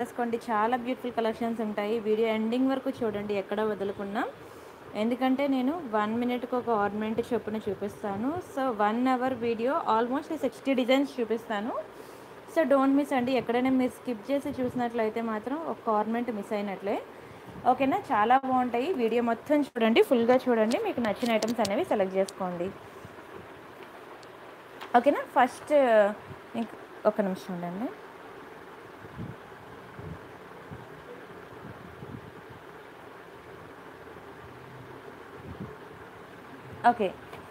చేసుకోండి చాలా beautiful collections ఉంటాయి వీడియో ఎండింగ్ వరకు చూడండి ఎక్కడ వదలకుండా ఎందుకంటే నేను వన్ మినిట్కి ఒక ఆర్నమెంట్ చొప్పున చూపిస్తాను so one hour video almost sixty designs చూపిస్తాను సో డోంట్ మిస్ అండి ఎక్కడైనా మీరు స్కిప్ చేసి చూసినట్లయితే మాత్రం ఒక ఆర్నమెంట్ మిస్ అయినట్లే ఓకేనా చాలా బాగుంటాయి వీడియో మొత్తం చూడండి ఫుల్గా చూడండి మీకు నచ్చిన ఐటమ్స్ అనేవి సెలెక్ట్ చేసుకోండి ఓకేనా ఫస్ట్ ఇంక ఒక నిమిషం ఉండండి ఓకే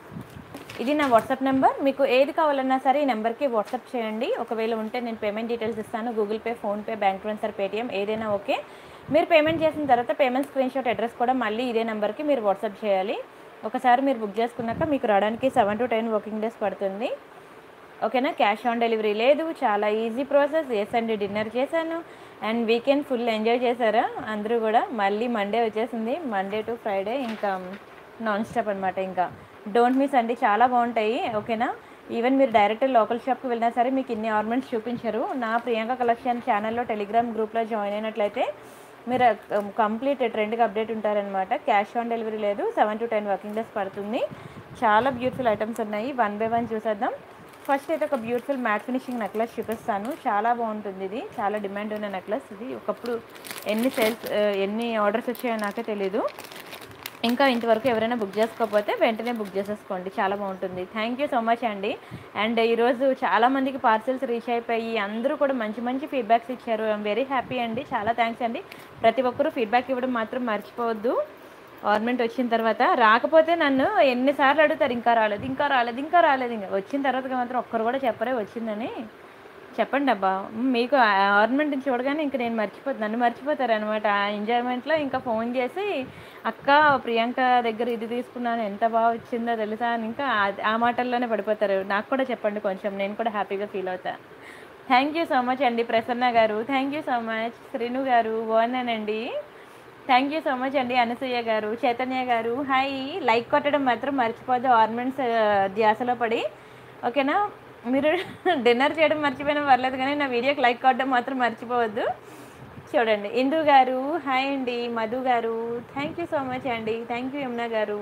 ఇది నా వాట్సాప్ నెంబర్ మీకు ఏది కావాలన్నా సరే ఈ నెంబర్కి వాట్సాప్ చేయండి ఒకవేళ ఉంటే నేను పేమెంట్ డీటెయిల్స్ ఇస్తాను Google Pay PhonePe bank transfer Paytm ఏదైనా ఓకే మీరు పేమెంట్ చేసిన తర్వాత పేమెంట్ స్క్రీన్ షాట్ అడ్రస్ కూడా మళ్ళీ ఇదే నెంబర్కి మీరు వాట్సాప్ చేయాలి ఒకసారి మీరు బుక్ చేసుకున్నాక మీకు రావడానికి seven to ten working days పడుతుంది ఓకేనా క్యాష్ ఆన్ డెలివరీ లేదు చాలా ఈజీ ప్రాసెస్ ఎస్ అండి డిన్నర్ చేశాను అండ్ వీకెండ్ ఫుల్ ఎంజాయ్ చేశారా అందరూ కూడా మళ్ళీ మండే వచ్చేసింది మండే టు ఫ్రైడే ఇంకా నాన్ స్టాప్ అనమాట ఇంకా డోంట్ మిస్ అండి చాలా బాగుంటాయి ఓకేనా ఈవెన్ మీరు డైరెక్ట్ లోకల్ షాప్కి వెళ్ళినా సరే మీకు ఇన్ని ఆర్నమెంట్స్ చూపించరు నా ప్రియాంక కలెక్షన్ ఛానల్లో టెలిగ్రామ్ గ్రూప్లో జాయిన్ అయినట్లయితే మీరు కంప్లీట్ ట్రెండ్కి అప్డేట్ ఉంటారనమాట క్యాష్ ఆన్ డెలివరీ లేదు seven to ten working days పడుతుంది చాలా బ్యూటిఫుల్ ఐటమ్స్ ఉన్నాయి వన్ బై వన్ చూసేద్దాం ఫస్ట్ అయితే ఒక బ్యూటిఫుల్ మ్యాట్ ఫినిషింగ్ నెక్లెస్ చూపిస్తాను చాలా బాగుంటుంది ఇది చాలా డిమాండ్ ఉన్న నెక్లెస్ ఇది ఒకప్పుడు ఎన్ని సేల్స్ ఎన్ని ఆర్డర్స్ వచ్చాయో నాకే తెలీదు ఇంకా ఇంతవరకు ఎవరైనా బుక్ చేసుకోకపోతే వెంటనే బుక్ చేసేసుకోండి చాలా బాగుంటుంది థ్యాంక్ యూ సో మచ్ అండి అండ్ ఈరోజు చాలామందికి పార్సిల్స్ రీచ్ అయిపోయి అందరూ కూడా మంచి మంచి ఫీడ్బ్యాక్స్ ఇచ్చారు ఐఎమ్ వెరీ హ్యాపీ అండి చాలా థ్యాంక్స్ అండి ప్రతి ఒక్కరూ ఫీడ్బ్యాక్ ఇవ్వడం మాత్రం మర్చిపోవద్దు గవర్నమెంట్ వచ్చిన తర్వాత రాకపోతే నన్ను ఎన్నిసార్లు అడుగుతారు ఇంకా రాలేదు ఇంకా రాలేదు ఇంకా రాలేదు ఇంకా వచ్చిన తర్వాత మాత్రం ఒక్కరు కూడా చెప్పరే వచ్చిందని చెప్పండి అబ్బా మీకు గవర్నమెంట్ చూడగానే ఇంక నేను మర్చిపోతాను నన్ను మర్చిపోతారు అనమాట ఆ ఎంజాయ్మెంట్లో ఇంకా ఫోన్ చేసి అక్క ప్రియాంక దగ్గర ఇది తీసుకున్నాను ఎంత బాగా వచ్చిందో తెలుసా అని ఇంకా ఆ- ఆ మాటల్లోనే పడిపోతారు నాకు కూడా చెప్పండి కొంచెం నేను కూడా హ్యాపీగా ఫీల్ అవుతా థ్యాంక్ యూ సో మచ్ అండి Prasanna garu thank you so much Srinu garu బాగున్నానండి థ్యాంక్ యూ సో మచ్ అండి అనసూయ గారు చైతన్య గారు హాయ్ లైక్ కొట్టడం మాత్రం మర్చిపోద్దు ఆర్నమెంట్స్ ధ్యాసలో పడి ఓకేనా మీరు డిన్నర్ చేయడం మర్చిపోయినా పర్లేదు కానీ నా వీడియోకి లైక్ కొట్టడం మాత్రం మర్చిపోవద్దు చూడండి ఇందు గారు హాయ్ అండి Madhu garu thank you so much అండి థ్యాంక్ యూ యమున గారు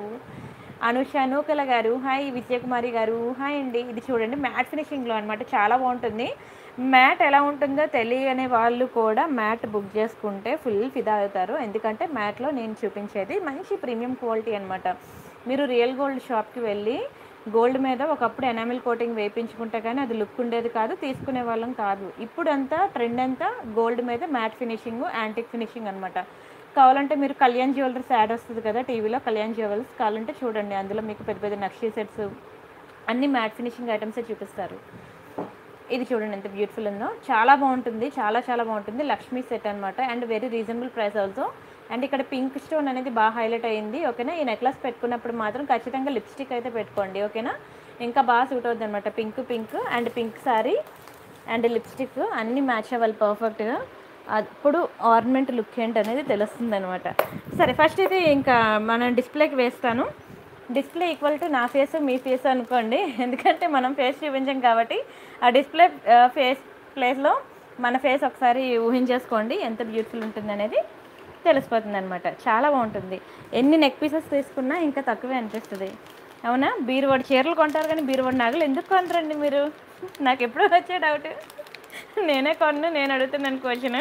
అనుష నూకల గారు హాయ్ విజయకుమారి గారు హాయ్ అండి ఇది చూడండి మ్యాట్ ఫినిషింగ్లో అనమాట చాలా బాగుంటుంది మ్యాట్ ఎలా ఉంటుందో తెలియని వాళ్ళు కూడా మ్యాట్ బుక్ చేసుకుంటే ఫుల్ ఫిదా అవుతారు ఎందుకంటే మ్యాట్లో నేను చూపించేది మంచి ప్రీమియం క్వాలిటీ అనమాట మీరు రియల్ గోల్డ్ షాప్కి వెళ్ళి గోల్డ్ మీద ఒకప్పుడు ఎనామిల్ కోటింగ్ వేయించుకుంటే కానీ అది లుక్ ఉండేది కాదు తీసుకునే వాళ్ళం కాదు ఇప్పుడు అంతా ట్రెండ్ అంతా గోల్డ్ మీద మ్యాట్ ఫినిషింగ్ యాంటిక్ ఫినిషింగ్ అనమాట కావాలంటే మీరు కళ్యాణ్ జ్యువెలర్స్ యాడ్ వస్తుంది కదా టీవీలో కళ్యాణ్ జ్యువెలర్స్ కావాలంటే చూడండి అందులో మీకు పెద్ద పెద్ద నక్షీ సెట్స్ అన్ని మ్యాట్ ఫినిషింగ్ ఐటమ్సే చూపిస్తారు ఇది చూడండి ఎంత బ్యూటిఫుల్ ఉందో చాలా బాగుంటుంది చాలా చాలా బాగుంటుంది లక్ష్మీ సెట్ అనమాట and very reasonable price also and ఇక్కడ పింక్ స్టోన్ అనేది బాగా హైలైట్ అయింది ఓకేనా ఈ నెక్లెస్ పెట్టుకున్నప్పుడు మాత్రం ఖచ్చితంగా లిప్స్టిక్ అయితే పెట్టుకోండి ఓకేనా ఇంకా బాగా సూట్ అవుతుంది అనమాట pink pink and pink sari and lipstick అన్నీ మ్యాచ్ అవ్వాలి పర్ఫెక్ట్గా అప్పుడు ఆర్నమెంట్ లుక్ ఏంటి అనేది తెలుస్తుంది అనమాట సరే ఫస్ట్ అయితే ఇంకా మనం డిస్ప్లేకి వేస్తాను డిస్ప్లే ఈక్వల్ టు నా ఫేస్ మీ ఫేస్ అనుకోండి ఎందుకంటే మనం ఫేస్ చూపించాం కాబట్టి ఆ డిస్ప్లే ఫేస్ ప్లేస్లో మన ఫేస్ ఒకసారి ఊహించేసుకోండి ఎంత బ్యూటిఫుల్ ఉంటుంది అనేది తెలిసిపోతుంది అనమాట చాలా బాగుంటుంది ఎన్ని నెక్ పీసెస్ తీసుకున్నా ఇంకా తక్కువే అనిపిస్తుంది అవునా బీరువాడి చీరలు కొంటారు కానీ బీరువాడి నగలు ఎందుకు కొనరండి మీరు నాకు ఎప్పుడూ వచ్చే డౌట్ నేనే కొన్ను నేను అడుగుతున్నాను క్వశ్చన్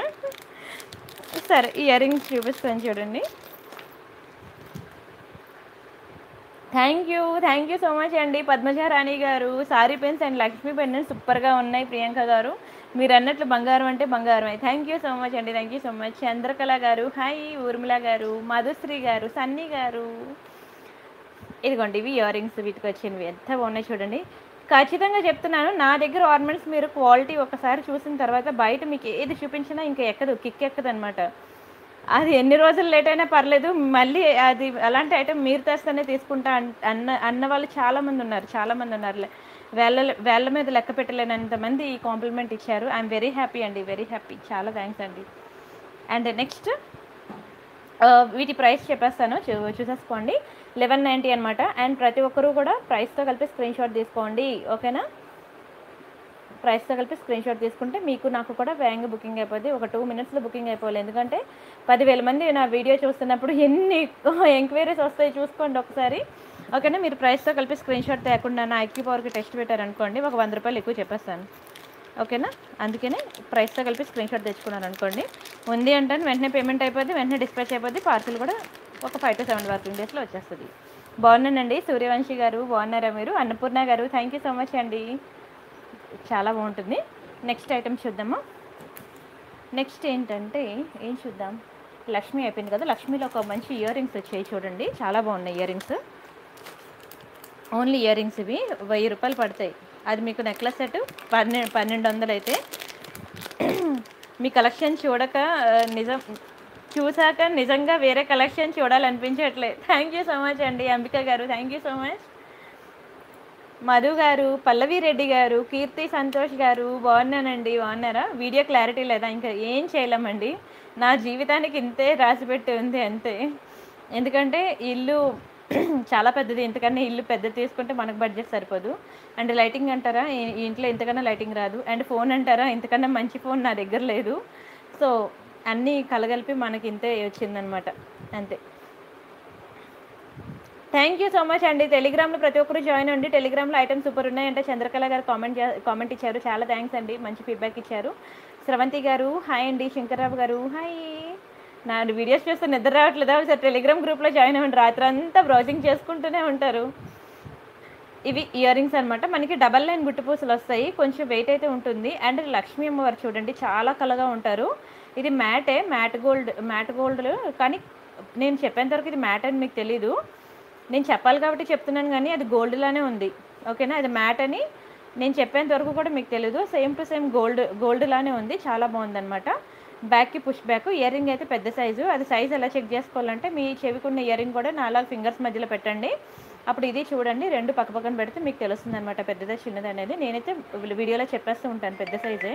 సరే ఇయర్ రింగ్స్ చూపిస్తాను చూడండి thank you thank you so much అండి Padmaja Rani garu sari pins and Lakshmi pins సూపర్గా ఉన్నాయి ప్రియాంక గారు మీరు అన్నట్లు బంగారం అంటే బంగారమే థ్యాంక్ యూ సో మచ్ అండి thank you so much Chandrakala garu hi Urmila గారు మధుశ్రీ గారు సన్నీ గారు ఇదిగోండి ఇవి ఇయర్ రింగ్స్ వీటికి వచ్చినవి ఎంత బాగున్నాయి చూడండి ఖచ్చితంగా చెప్తున్నాను నా దగ్గర ఆర్నమెంట్స్ మీరు క్వాలిటీ ఒకసారి చూసిన తర్వాత బయట మీకు ఏది చూపించినా ఇంకా ఎక్కదు కిక్ ఎక్కదు అనమాట అది ఎన్ని రోజులు లేట్ అయినా పర్లేదు మళ్ళీ అది అలాంటి ఐటమ్ మీరు తెస్తేనే తీసుకుంటా అన్- అన్న అన్న వాళ్ళు చాలామంది ఉన్నారు చాలామంది ఉన్నారు లే- వేళ్ళ వేళ్ళ మీద లెక్క పెట్టలేనంత మంది ఈ కాంప్లిమెంట్ ఇచ్చారు ఐఎమ్ వెరీ హ్యాపీ అండి వెరీ హ్యాపీ చాలా థ్యాంక్స్ అండి అండ్ నెక్స్ట్ వీటి ప్రైస్ చెప్పేస్తాను చూ చూసేసుకోండి లెవెన్ నైంటీ అనమాట అండ్ ప్రతి ఒక్కరూ కూడా ప్రైస్తో కలిపి స్క్రీన్ షాట్ తీసుకోండి ఓకేనా ప్రైస్తో కలిపి స్క్రీన్ షాట్ తీసుకుంటే మీకు నాకు కూడా వేగంగా బుకింగ్ అయిపోద్ది ఒక టూ మినిట్స్లో బుకింగ్ అయిపోవాలి ఎందుకంటే పదివేల మంది నా వీడియో చూస్తున్నప్పుడు ఎన్ని ఎంక్వైరీస్ వస్తాయి చూసుకోండి ఒకసారి ఓకేనా మీరు ప్రైస్తో కలిపి స్క్రీన్ షాట్ తేకుండా నా ఐక్యూ పవర్కి టెస్ట్ పెట్టారనుకోండి ఒక వంద రూపాయలు ఎక్కువ చెప్పేస్తాను ఓకేనా అందుకనే ప్రైస్తో కలిపి స్క్రీన్ షాట్ తెచ్చుకున్నారు అనుకోండి ఉంది అంటే వెంటనే పేమెంట్ అయిపోద్ది వెంటనే డిస్పాచ్ అయిపోద్ది పార్సిల్ కూడా ఒక ఫైవ్ టు సెవెన్ వర్కింగ్ డేస్లో వచ్చేస్తుంది బాగున్నానండి సూర్యవంశి గారు బాగున్నారా మీరు అన్నపూర్ణ గారు థ్యాంక్ యూ సో మచ్ అండి చాలా బాగుంటుంది నెక్స్ట్ ఐటమ్ చూద్దామా నెక్స్ట్ ఏంటంటే ఏం చూద్దాం లక్ష్మి అయిపోయింది కదా లక్ష్మిలో ఒక మంచి ఇయర్ రింగ్స్ వచ్చాయి చూడండి చాలా బాగున్నాయి earrings only year earrings ఇవి వెయ్యి రూపాయలు పడతాయి అది మీకు నెక్లెస్ సెట్ పన్నెండు పన్నెండు వందలు అయితే మీ కలెక్షన్ చూడక ఆ, నిజం చూసాక నిజంగా వేరే కలెక్షన్ చూడాలనిపించట్లే థ్యాంక్ యూ సో మచ్ అండి Ambika garu thank you so much Madhu garu Pallavi Reddy గారు కీర్తి సంతోష్ గారు బాగున్నానండి బాగున్నారా వీడియో క్లారిటీ లేదా ఇంకా ఏం చేయలేమండి నా జీవితానికి ఇంతే రాసిపెట్టి ఉంది అంతే ఎందుకంటే ఇల్లు చాలా పెద్దది ఇంతకన్నా ఇల్లు పెద్దది తీసుకుంటే మనకు బడ్జెట్ సరిపోదు అండ్ లైటింగ్ అంటారా ఈ- ఈ ఇంట్లో ఇంతకన్నా లైటింగ్ రాదు అండ్ ఫోన్ అంటారా ఇంతకన్నా మంచి ఫోన్ నా దగ్గర లేదు సో అన్నీ కలగలిపి మనకి ఇంతే వచ్చిందనమాట అంతే థ్యాంక్ యూ సో మచ్ అండి టెలిగ్రామ్లో ప్రతి ఒక్కరు జాయిన్ అండి టెలిగ్రామ్లో ఐటమ్స్ సూపర్ ఉన్నాయంటే చంద్రకళ గారు కామెంట్ కామెంట్ ఇచ్చారు చాలా థ్యాంక్స్ అండి మంచి ఫీడ్బ్యాక్ ఇచ్చారు స్రవంతి గారు హాయ్ అండి శంకర్రావు గారు హాయ్ నా వీడియోస్ చూస్తే నిద్ర రావట్లేదా ఒకసారి టెలిగ్రామ్ గ్రూప్లో జాయిన్ అవ్వండి రాత్రి అంతా బ్రౌజింగ్ చేసుకుంటూనే ఉంటారు ఇవి ఇయర్ రింగ్స్ అనమాట మనకి డబల్ లైన్ గుట్టుపూసలు వస్తాయి కొంచెం వెయిట్ అయితే ఉంటుంది అండ్ లక్ష్మీ అమ్మవారు చూడండి చాలా కలగా ఉంటారు ఇది మ్యాటే మ్యాట్ గోల్డ్ మ్యాట్ గోల్డ్ కానీ నేను చెప్పేంత వరకు ఇది మ్యాట్ అని మీకు తెలీదు నేను చెప్పాలి కాబట్టి చెప్తున్నాను కానీ అది గోల్డ్ లానే ఉంది ఓకేనా అది మ్యాట్ అని నేను చెప్పేంత వరకు కూడా మీకు తెలీదు same to same gold gold లానే ఉంది చాలా బాగుందన్నమాట బ్యాక్కి పుష్ బ్యాక్ ఇయర్ రింగ్ అయితే పెద్ద సైజు అది సైజ్ ఎలా చెక్ చేసుకోవాలంటే మీ చెవికున్న ఇయర్ రింగ్ కూడా నాలుగు ఫింగర్స్ మధ్యలో పెట్టండి అప్పుడు ఇది చూడండి రెండు పక్క పక్కన పెడితే మీకు తెలుస్తుంది అనమాట పెద్దదా చిన్నది అనేది నేనైతే వీడియోలో చెప్పేస్తూ ఉంటాను పెద్ద సైజే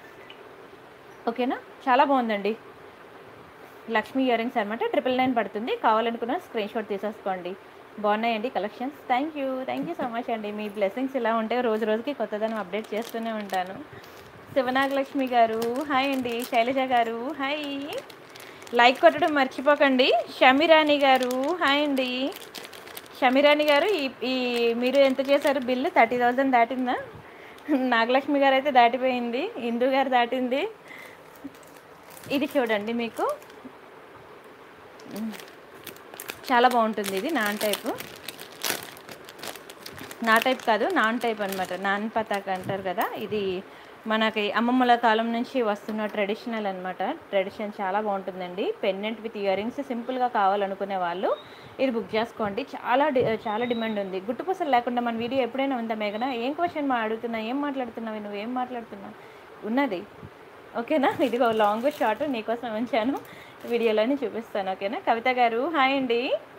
ఓకేనా చాలా బాగుందండి లక్ష్మీ ఇయర్ రింగ్స్ అనమాట ట్రిపుల్ నైన్ పడుతుంది కావాలనుకున్న స్క్రీన్ షాట్ తీసేసుకోండి బాగున్నాయండి collections thank you thank you so much అండి మీ బ్లెస్సింగ్స్ ఇలా ఉంటే రోజు రోజుకి కొత్తదనం అప్డేట్ చేస్తూనే ఉంటాను శివనాగలక్ష్మి గారు హాయ్ అండి శైలజ గారు హాయ్ లైక్ కొట్టడం మర్చిపోకండి షమిరాణి గారు హాయ్ అండి షమిరాణి గారు ఈ ఈ మీరు ఎంత చేశారు బిల్లు థర్టీ థౌజండ్ దాటిందా నాగలక్ష్మి గారు అయితే దాటిపోయింది ఇందు గారు దాటింది ఇది చూడండి మీకు చాలా బాగుంటుంది ఇది నాన్ టైపు నా టైప్ కాదు నాన్ టైప్ అనమాట నాన్ పతాక్ అంటారు కదా ఇది మనకి అమ్మమ్మల కాలం నుంచి వస్తున్న ట్రెడిషనల్ అనమాట ట్రెడిషన్ చాలా బాగుంటుందండి పెన్నెంట్ విత్ ఇయర్ రింగ్స్ సింపుల్గా కావాలనుకునే వాళ్ళు ఇది బుక్ చేసుకోండి చాలా డి చాలా డిమాండ్ ఉంది గుట్టుపూసలు లేకుండా మన వీడియో ఎప్పుడైనా ఉందా మేఘన ఏం క్వశ్చన్ మా అడుగుతున్నా ఏం మాట్లాడుతున్నావు నువ్వు ఏం మాట్లాడుతున్నావు ఉన్నది ఓకేనా ఇదిగో లాంగ్ షార్ట్ నీకోసం ఉంచాను వీడియోలోనే చూపిస్తాను ఓకేనా కవిత గారు హాయ్ అండి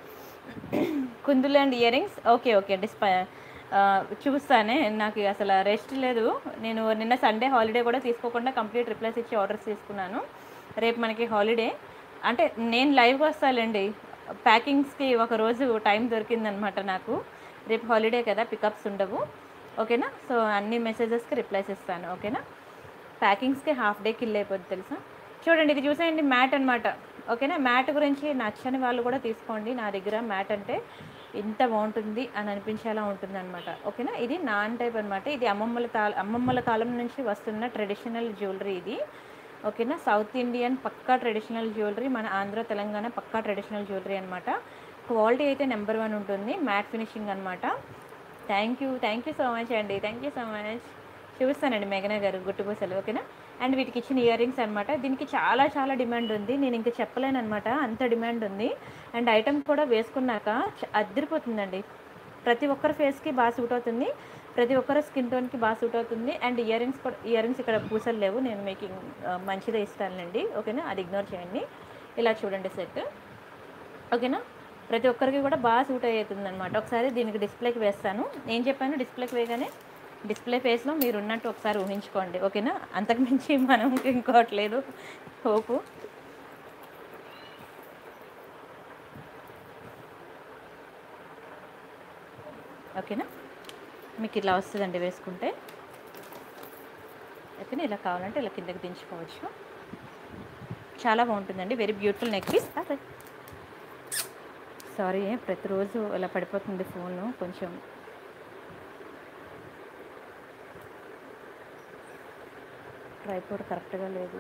కుందులు and year earrings okay okay డిస్పా ఆ, చూస్తానే నాకు అసలు రెస్ట్ లేదు నేను నిన్న సండే హాలిడే కూడా తీసుకోకుండా కంప్లీట్ రిప్లైస్ ఇచ్చి ఆర్డర్స్ తీసుకున్నాను రేపు మనకి హాలిడే అంటే నేను లైవ్గా వస్తానండి ప్యాకింగ్స్కి ఒక రోజు టైం దొరికిందనమాట నాకు రేపు హాలిడే కదా పికప్స్ ఉండవు ఓకేనా సో అన్ని మెసేజెస్కి రిప్లైస్ ఇస్తాను ఓకేనా ప్యాకింగ్స్కి హాఫ్ డే కిల్ అయిపోద్ది తెలుసా చూడండి ఇది చూసేయండి మ్యాట్ అనమాట ఓకేనా మ్యాట్ గురించి నచ్చని వాళ్ళు కూడా తీసుకోండి నా దగ్గర మ్యాట్ అంటే ఇంత బాగుంటుంది అని అనిపించేలా ఉంటుంది అనమాట ఓకేనా ఇది నాన్ టైప్ అనమాట ఇది అమ్మమ్మల తా అమ్మమ్మల కాలం నుంచి వస్తున్న ట్రెడిషనల్ జ్యువెలరీ ఇది ఓకేనా సౌత్ ఇండియన్ పక్కా ట్రెడిషనల్ జ్యువెలరీ మన ఆంధ్ర తెలంగాణ పక్కా ట్రెడిషనల్ జ్యువెలరీ అనమాట క్వాలిటీ అయితే నెంబర్ వన్ ఉంటుంది మ్యాట్ ఫినిషింగ్ అనమాట thank you thank you so much అండి థ్యాంక్ యూ సో మచ్ చూపిస్తానండి మేఘన గారు గుట్టుపూసలు ఓకేనా అండ్ వీటికి ఇచ్చిన ఇయర్ రింగ్స్ అనమాట దీనికి చాలా చాలా డిమాండ్ ఉంది నేను ఇంకా చెప్పలేను అనమాట అంత డిమాండ్ ఉంది అండ్ ఐటమ్ కూడా వేసుకున్నాక చ- అద్దరిపోతుందండి ప్రతి ఒక్కరి ఫేస్కి బాగా సూట్ అవుతుంది ప్రతి ఒక్కరి స్కిన్ టోన్కి బాగా సూట్ అవుతుంది అండ్ ఇయర్ రింగ్స్ కూడా ఇయర్ రింగ్స్ ఇక్కడ పూసలు లేవు నేను మీకు ఆ, మంచిదే ఇస్తానులేండి ఓకేనా అది ఇగ్నోర్ చేయండి ఇలా చూడండి సెట్ ఓకేనా ప్రతి ఒక్కరికి కూడా బాగా సూట్ అవుతుంది అనమాట ఒకసారి దీనికి డిస్ప్లేకి వేస్తాను ఏం చెప్పాను డిస్ప్లేకి వేయగానే డిస్ప్లే ఫేస్లో మీరు ఉన్నట్టు ఒకసారి ఊహించుకోండి ఓకేనా అంతకుమించి మనం ఇంకోవట్లేదు హోపు ఓకేనా మీకు ఇలా వస్తుందండి వేసుకుంటే ఓకేనా ఇలా కావాలంటే ఇలా కిందకి దించుకోవచ్చు చాలా బాగుంటుందండి వెరీ బ్యూటిఫుల్ నెక్ పీస్ అదే సారీ ప్రతిరోజు ఇలా పడిపోతుంది ఫోన్ కొంచెం ట్రైపోర్డ్ కరెక్ట్గా లేదు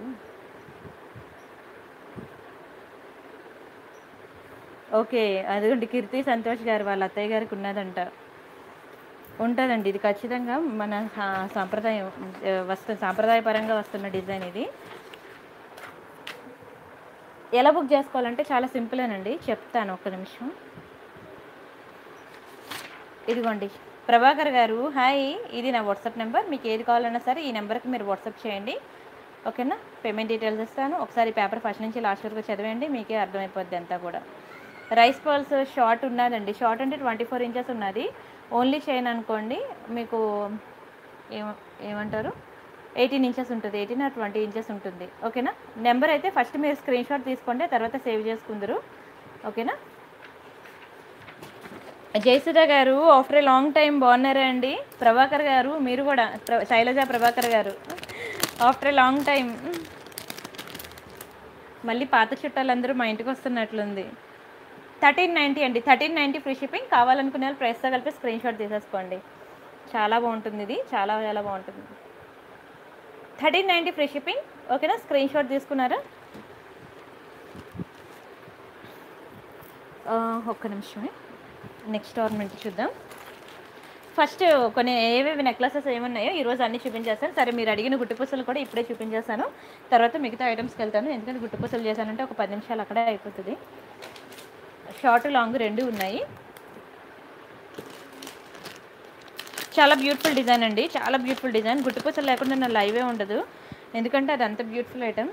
ఓకే అదిగోండి కీర్తి సంతోష్ గారు వాళ్ళ అత్తయ్య గారికి ఉన్నదంట ఉంటుందండి ఇది ఖచ్చితంగా మన సా- సాంప్రదాయం ఆ, వస్తు సాంప్రదాయపరంగా వస్తున్న డిజైన్ ఇది ఎలా బుక్ చేసుకోవాలంటే చాలా సింపులేనండి చెప్తాను ఒక్క నిమిషం ఇదిగోండి ప్రభాకర్ గారు హాయ్ ఇది నా వాట్సాప్ నెంబర్ మీకు ఏది కావాలన్నా సరే ఈ నెంబర్కి మీరు వాట్సాప్ చేయండి ఓకేనా పేమెంట్ డీటెయిల్స్ ఇస్తాను ఒకసారి పేపర్ ఫస్ట్ నుంచి లాస్ట్ వరకు చదివండి మీకే అర్థమైపోద్ది అంతా కూడా రైస్ పర్ల్స్ షార్ట్ ఉన్నదండి షార్ట్ అంటే ట్వంటీ ఫోర్ ఇంచెస్ ఉన్నది ఓన్లీ చైన్ అనుకోండి మీకు ఏమ ఏమంటారు ఎయిటీన్ ఇంచెస్ ఉంటుంది ఎయిటీన్ ఆర్ ట్వంటీ ఇంచెస్ ఉంటుంది ఓకేనా నెంబర్ అయితే ఫస్ట్ మీరు స్క్రీన్ షాట్ తీసుకోండి తర్వాత సేవ్ చేసుకుందరు ఓకేనా జయసుధ గారు ఆఫ్టర్ ఏ లాంగ్ టైం బాగున్నారా అండి ప్రభాకర్ గారు మీరు కూడా ప్ర- శైలజ ప్రభాకర్ గారు ఆఫ్టర్ ఏ లాంగ్ టైం మళ్ళీ పాత చుట్టాలందరూ మా ఇంటికి వస్తున్నట్లుంది థర్టీన్ నైంటీ అండి థర్టీన్ నైంటీ ఫ్రీ షిప్పింగ్ కావాలనుకునే వాళ్ళు ప్రైస్తో కలిపి స్క్రీన్ షాట్ తీసేసుకోండి చాలా బాగుంటుంది ఇది చాలా చాలా బాగుంటుంది థర్టీన్ నైంటీ ఫ్రీ షిప్పింగ్ ఓకేనా స్క్రీన్ షాట్ తీసుకున్నారా ఆ, ఒక్క నిమిషమే నెక్స్ట్ ఆర్నమెంట్ చూద్దాం ఫస్ట్ కొన్ని ఏవేవి నెక్లెసెస్ ఏమున్నాయో ఈరోజు అన్ని చూపించేస్తాను సరే మీరు అడిగిన గుట్టుపూసలు కూడా ఇప్పుడే చూపించేస్తాను తర్వాత మిగతా ఐటమ్స్కి వెళ్తాను ఎందుకంటే గుట్టుపూసలు చేశానంటే ఒక పది నిమిషాలు అక్కడే అయిపోతుంది షార్ట్ లాంగ్ రెండు ఉన్నాయి చాలా బ్యూటిఫుల్ డిజైన్ అండి చాలా బ్యూటిఫుల్ డిజైన్ గుట్టుపూసలు లేకుండా నా లైవే ఉండదు ఎందుకంటే అది అంత బ్యూటిఫుల్ ఐటమ్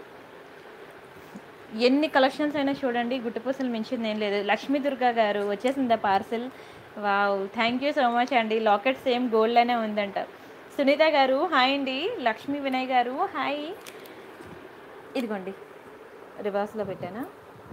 ఎన్ని కలెక్షన్స్ అయినా చూడండి గుట్టుపూసలు మించింది ఏం లేదు లక్ష్మీ దుర్గా గారు వచ్చేసిందా parcel wow thank you so much అండి లాకెట్ సేమ్ గోల్డ్లోనే ఉందంట సునీత గారు హాయ్ అండి లక్ష్మీ వినయ్ గారు హాయ్ ఇదిగోండి రివర్స్లో పెట్టానా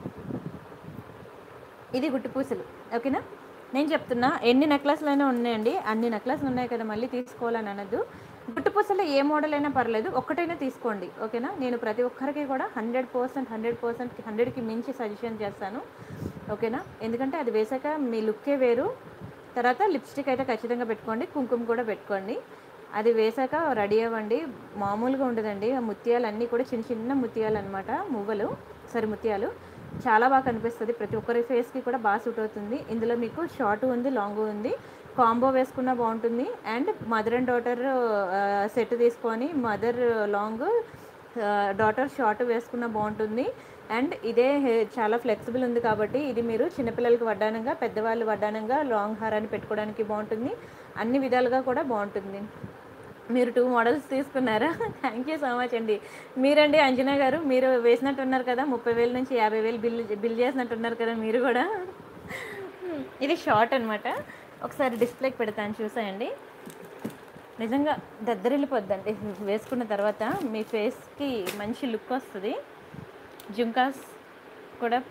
ఇది గుట్టుపూసలు ఓకేనా నేను చెప్తున్నా ఎన్ని నెక్లెస్లు అయినా ఉన్నాయండి అన్ని నెక్లెస్లు ఉన్నాయి కదా మళ్ళీ తీసుకోవాలని అనద్దు గుట్టుపూసలు ఏ మోడల్ అయినా పర్లేదు ఒక్కటైనా తీసుకోండి ఓకేనా నేను ప్రతి ఒక్కరికి కూడా హండ్రెడ్ పర్సెంట్ హండ్రెడ్ పర్సెంట్ హండ్రెడ్కి మించి సజెషన్ చేస్తాను ఓకేనా ఎందుకంటే అది వేసాక మీ లుక్కే వేరు తర్వాత లిప్స్టిక్ అయితే ఖచ్చితంగా పెట్టుకోండి కుంకుమ కూడా పెట్టుకోండి అది వేసాక రెడీ అవ్వండి మామూలుగా ఉండదండి ఆ ముత్యాలు అన్నీ కూడా చిన్న చిన్న ముత్యాలు అనమాట మువ్వలు సరి ముత్యాలు చాలా బాగా కనిపిస్తుంది ప్రతి ఒక్కరి ఫేస్కి కూడా బాగా సూట్ అవుతుంది ఇందులో మీకు షార్ట్ ఉంది లాంగ్ ఉంది కాంబో వేసుకున్నా బాగుంటుంది and mother and daughter set తీసుకొని మదర్ లాంగ్ డాటర్ షార్ట్ వేసుకున్న బాగుంటుంది అండ్ ఇదే హె- చాలా ఫ్లెక్సిబుల్ ఉంది కాబట్టి ఇది మీరు చిన్నపిల్లలకి వడ్డానంగా పెద్దవాళ్ళు వడ్డానంగా లాంగ్ హారాన్ని పెట్టుకోవడానికి బాగుంటుంది అన్ని విధాలుగా కూడా బాగుంటుంది మీరు టూ మోడల్స్ తీసుకున్నారా థ్యాంక్ యూ సో మచ్ అండి మీరండి అంజనా గారు మీరు వేసినట్టు ఉన్నారు కదా ముప్పై వేల నుంచి యాభై వేలు బిల్ బిల్ చేసినట్టు ఉన్నారు కదా మీరు కూడా ఇది షార్ట్ అనమాట ఒకసారి డిస్ప్లేకి పెడతాను చూసేయండి నిజంగా దద్దరిల్లిపోద్దండి వేసుకున్న తర్వాత మీ ఫేస్కి మంచి లుక్ వస్తుంది జుంకాస్ కూడా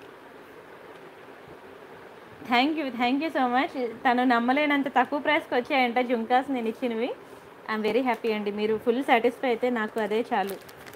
thank you thank you so much తను నమ్మలేనంత తక్కువ ప్రైస్కి వచ్చాయంట జుంకాస్ నేను ఇచ్చినవి ఐఎమ్ వెరీ హ్యాపీ అండి మీరు ఫుల్ సాటిస్ఫై అయితే నాకు అదే చాలు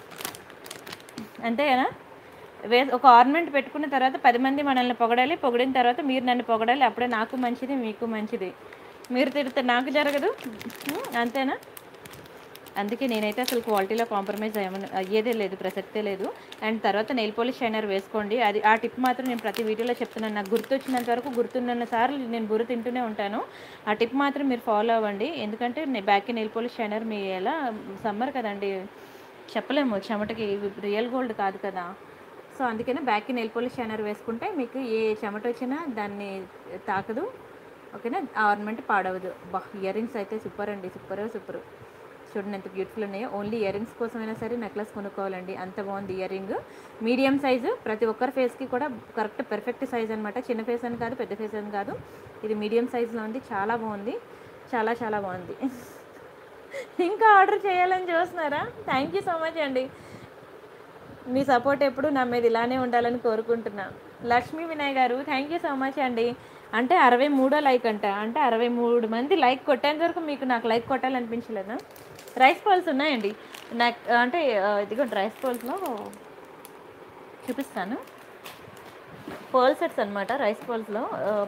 అంతే కదా వే ఒక ఆర్నమెంట్ పెట్టుకున్న తర్వాత పది మంది మనల్ని పొగడాలి పొగిడిన తర్వాత మీరు నన్ను పొగడాలి అప్పుడే నాకు మంచిది మీకు మంచిది మీరు తిడితే నాకు జరగదు ఉమ్, అంతేనా అందుకే నేనైతే అసలు క్వాలిటీలో కాంప్రమైజ్ అయ్యమని అయ్యేదే లేదు ప్రసక్తే లేదు అండ్ తర్వాత నెయిల్ పాలిష్ షైనర్ వేసుకోండి అది ఆ టిప్ మాత్రం నేను ప్రతి వీడియోలో చెప్తున్నాను నాకు గుర్తొచ్చినంత వరకు గుర్తున్నంత సార్లు నేను బుర్ర తింటూనే ఉంటాను ఆ టిప్ మాత్రం మీరు ఫాలో అవ్వండి ఎందుకంటే బ్యాక్ నెయిల్ పాలిష్ షైనర్ మీ ఎలా సమ్మర్ కదండి చెప్పలేము చెమటకి రియల్ గోల్డ్ కాదు కదా సో అందుకనే బ్యాక్ నెయిల్ పాలిష్ షైనర్ వేసుకుంటే మీకు ఏ చెమట వచ్చినా దాన్ని తాకదు ఓకేనా ఆర్నమెంట్ పాడవదు బా ఇయర్ రింగ్స్ అయితే సూపర్ అండి సూపర్ సూపర్ చూడండి ఎంత బ్యూటిఫుల్ ఉన్నాయో ఓన్లీ ఇయర్ రింగ్స్ కోసమైనా సరే నెక్లెస్ కొనుక్కోవాలండి అంత బాగుంది ఇయర్ రింగ్ మీడియం సైజు ప్రతి ఒక్కరి ఫేస్కి కూడా కరెక్ట్ పెర్ఫెక్ట్ సైజ్ అనమాట చిన్న ఫేస్ అని కాదు పెద్ద ఫేస్ అని కాదు ఇది మీడియం సైజులో ఉంది చాలా బాగుంది చాలా చాలా బాగుంది ఇంకా ఆర్డర్ చేయాలని చూస్తున్నారా థ్యాంక్ యూ సో మచ్ అండి మీ సపోర్ట్ ఎప్పుడు నా మీద ఇలానే ఉండాలని కోరుకుంటున్నా లక్ష్మీ వినయ్ గారు థ్యాంక్ యూ సో మచ్ అండి అంటే అరవై మూడో లైక్ అంట అంటే అరవై మూడు మంది లైక్ కొట్టేంత వరకు మీకు నాకు లైక్ కొట్టాలనిపించలేదా రైస్ పాల్స్ ఉన్నాయండి నాకు అంటే ఆ, ఇదిగో డ్రై స్పోల్స్లో చూపిస్తాను పర్ల్ సెట్స్ అనమాట రైస్ పర్ల్స్లో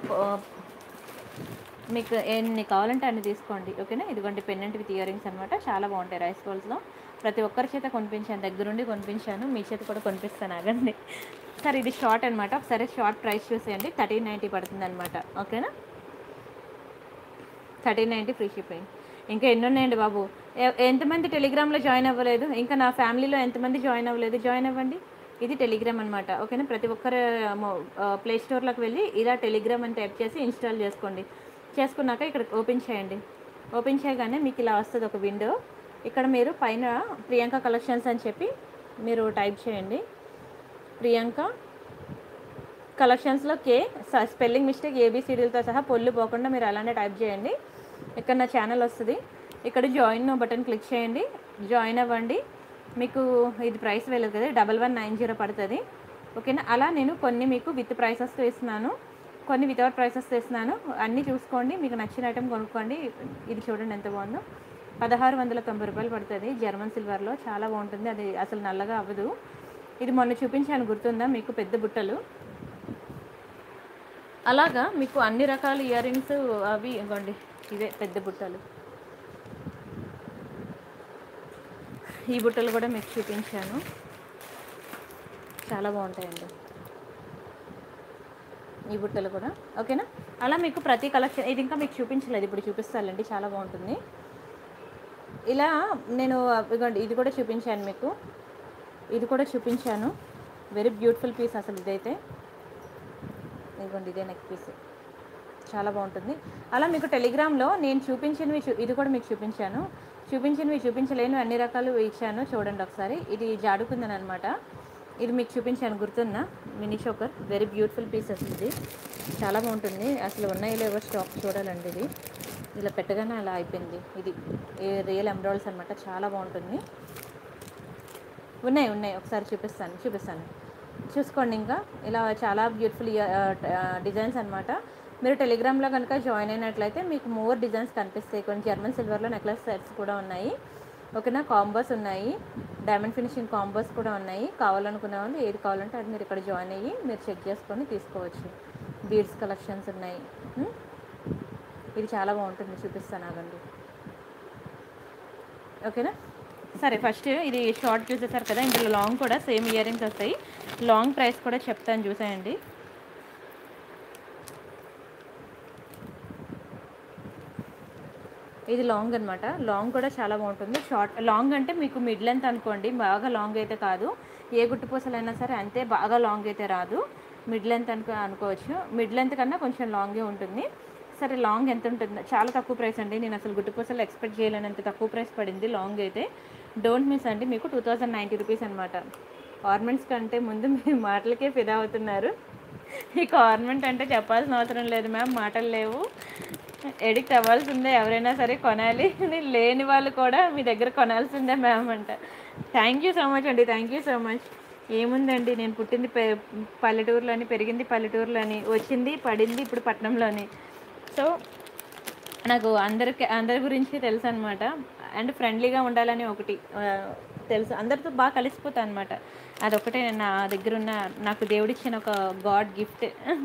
మీకు ఎన్ని కావాలంటే అన్ని తీసుకోండి ఓకేనా ఇదిగోండి పెన్నెంట్ విత్ ఇయర్ రింగ్స్ అనమాట చాలా బాగుంటాయి రైస్ పర్ల్స్లో ప్రతి ఒక్కరి చేత కొనిపించాను దగ్గరుండి కొనిపించాను మీ చేత కూడా కొనిపిస్తాను ఆగండి సరే ఇది షార్ట్ అనమాట ఒకసారి షార్ట్ ప్రైస్ చూసేయండి థర్టీన్ నైంటీ పడుతుంది అనమాట ఓకేనా థర్టీన్ నైంటీ ఫ్రీ షిప్పింగ్ ఇంకా ఎన్ని ఉన్నాయండి బాబు ఎ- ఎంతమంది టెలిగ్రామ్లో జాయిన్ అవ్వలేదు ఇంకా నా ఫ్యామిలీలో ఎంతమంది జాయిన్ అవ్వలేదు జాయిన్ అవ్వండి ఇది టెలిగ్రామ్ అనమాట ఓకేనా ప్రతి ఒక్కరు ప్లే స్టోర్లోకి వెళ్ళి ఇలా టెలిగ్రామ్ అని టైప్ చేసి ఇన్స్టాల్ చేసుకోండి చేసుకున్నాక ఇక్కడ ఓపెన్ చేయండి ఓపెన్ చేయగానే మీకు ఇలా వస్తుంది ఒక విండో ఇక్కడ మీరు పైన ప్రియాంక కలెక్షన్స్ అని చెప్పి మీరు టైప్ చేయండి ప్రియాంక కలెక్షన్స్లో కే స- స్పెల్లింగ్ మిస్టేక్ ఏబిసిడీలతో సహా పొల్లు పోకుండా మీరు అలానే టైప్ చేయండి ఇక్కడ నా ఛానల్ వస్తుంది ఇక్కడ జాయిన్ బటన్ క్లిక్ చేయండి జాయిన్ అవ్వండి మీకు ఇది ప్రైస్ వెళ్ళదు కదా డబల్ వన్ నైన్ జీరో పడుతుంది ఓకేనా అలా నేను కొన్ని మీకు విత్ ప్రైసెస్తో ఇస్తున్నాను కొన్ని వితౌట్ ప్రైసెస్తో ఇస్తున్నాను అన్నీ చూసుకోండి మీకు నచ్చిన ఐటెం కొనుక్కోండి ఇది చూడండి ఎంత బాగుందో పదహారు వందల తొంభై రూపాయలు పడుతుంది జర్మన్ సిల్వర్లో చాలా బాగుంటుంది అది అసలు నల్లగా అవ్వదు ఇది మొన్న చూపించాను గుర్తుందా మీకు పెద్ద బుట్టలు అలాగా మీకు అన్ని రకాల ఇయర్ రింగ్స్ అవి ఇవ్వండి ఇవే పెద్ద బుట్టలు ఈ బుట్టలు కూడా మీకు చూపించాను చాలా బాగుంటాయండి ఈ బుట్టలు కూడా ఓకేనా అలా మీకు ప్రతి కలెక్షన్ ఇది ఇంకా మీకు చూపించలేదు ఇప్పుడు చూపిస్తానండి చాలా బాగుంటుంది ఇలా నేను ఇదిగోండి ఇది కూడా చూపించాను మీకు ఇది కూడా చూపించాను వెరీ బ్యూటిఫుల్ పీస్ అసలు ఇదైతే ఇదిగోండి ఇదే నెక్ పీస్ చాలా బాగుంటుంది అలా మీకు టెలిగ్రామ్లో నేను చూపించినవి చూ ఇది కూడా మీకు చూపించాను చూపించినవి చూపించలేను అన్ని రకాలు ఇచ్చాను చూడండి ఒకసారి ఇది జాడుకుందని అనమాట ఇది మీకు చూపించాను గుర్తుందా mini choker very beautiful piece అసలు ఇది చాలా బాగుంటుంది అసలు ఉన్నాయో లేవో స్టాక్ చూడాలండి ఇది ఇలా పెట్టగానే అలా అయిపోయింది ఇది రియల్ ఎంబ్రాయిడ్స్ అనమాట చాలా బాగుంటుంది ఉన్నాయి ఉన్నాయి ఒకసారి చూపిస్తాను చూపిస్తాను చూసుకోండి ఇంకా ఇలా చాలా బ్యూటిఫుల్ డిజైన్స్ అనమాట మీరు టెలిగ్రామ్లో కనుక జాయిన్ అయినట్లయితే మీకు మోర్ డిజైన్స్ కనిపిస్తాయి కొన్ని జర్మన్ సిల్వర్లో నెక్లెస్ సెట్స్ కూడా ఉన్నాయి ఓకేనా కాంబోస్ ఉన్నాయి డైమండ్ ఫినిషింగ్ కాంబోస్ కూడా ఉన్నాయి కావాలనుకునే వాళ్ళు ఏది కావాలంటే అది మీరు ఇక్కడ జాయిన్ అయ్యి మీరు చెక్ చేసుకొని తీసుకోవచ్చు బీడ్స్ కలెక్షన్స్ ఉన్నాయి ఉం? ఇది చాలా బాగుంటుంది చూపిస్తాను ఆగండి ఓకేనా సరే ఫస్ట్ ఇది షార్ట్ చూసేసారు కదా ఇందులో లాంగ్ కూడా సేమ్ ఇయర్ రింగ్స్ వస్తాయి లాంగ్ ప్రైస్ కూడా చెప్తాను చూసేయండి ఇది లాంగ్ అనమాట లాంగ్ కూడా చాలా బాగుంటుంది షార్ట్ లాంగ్ అంటే మీకు మిడ్ లెంత్ అనుకోండి బాగా లాంగ్ అయితే కాదు ఏ గుట్టుపూసలైనా సరే అంతే బాగా లాంగ్ అయితే రాదు మిడ్ లెంత్ అనుకో అనుకోవచ్చు మిడ్ లెంత్ కన్నా కొంచెం లాంగే ఉంటుంది సరే లాంగ్ ఎంత ఉంటుంది చాలా తక్కువ ప్రైస్ అండి నేను అసలు గుట్టుపూసలు ఎక్స్పెక్ట్ చేయలేనంత తక్కువ ప్రైస్ పడింది లాంగ్ అయితే డోంట్ మిస్ అండి మీకు టూ థౌజండ్ నైంటీ రూపీస్ అనమాట ఆర్నమెంట్స్ కంటే ముందు మీ మాటలకే ఫిదా అవుతున్నారు మీకు ఆర్నమెంట్ అంటే చెప్పాల్సిన అవసరం లేదు మ్యామ్ మాటలు లేవు ఎడిక్ట్ అవ్వాల్సిందే ఎవరైనా సరే కొనాలి లేని వాళ్ళు కూడా మీ దగ్గర కొనాల్సిందే మ్యామ్ అంట థ్యాంక్ యూ సో మచ్ అండి థ్యాంక్ యూ సో మచ్ ఏముందండి నేను పుట్టింది పె పల్లెటూరులోని పెరిగింది పల్లెటూరులోని వచ్చింది పడింది ఇప్పుడు పట్నంలోని సో నాకు అందరికి అందరి గురించి తెలుసు అనమాట అండ్ ఫ్రెండ్లీగా ఉండాలని ఒకటి ఆ, తెలుసు అందరితో బాగా కలిసిపోతా అనమాట అదొకటే నా దగ్గర ఉన్న నాకు దేవుడిచ్చిన ఒక గాడ్ గిఫ్ట్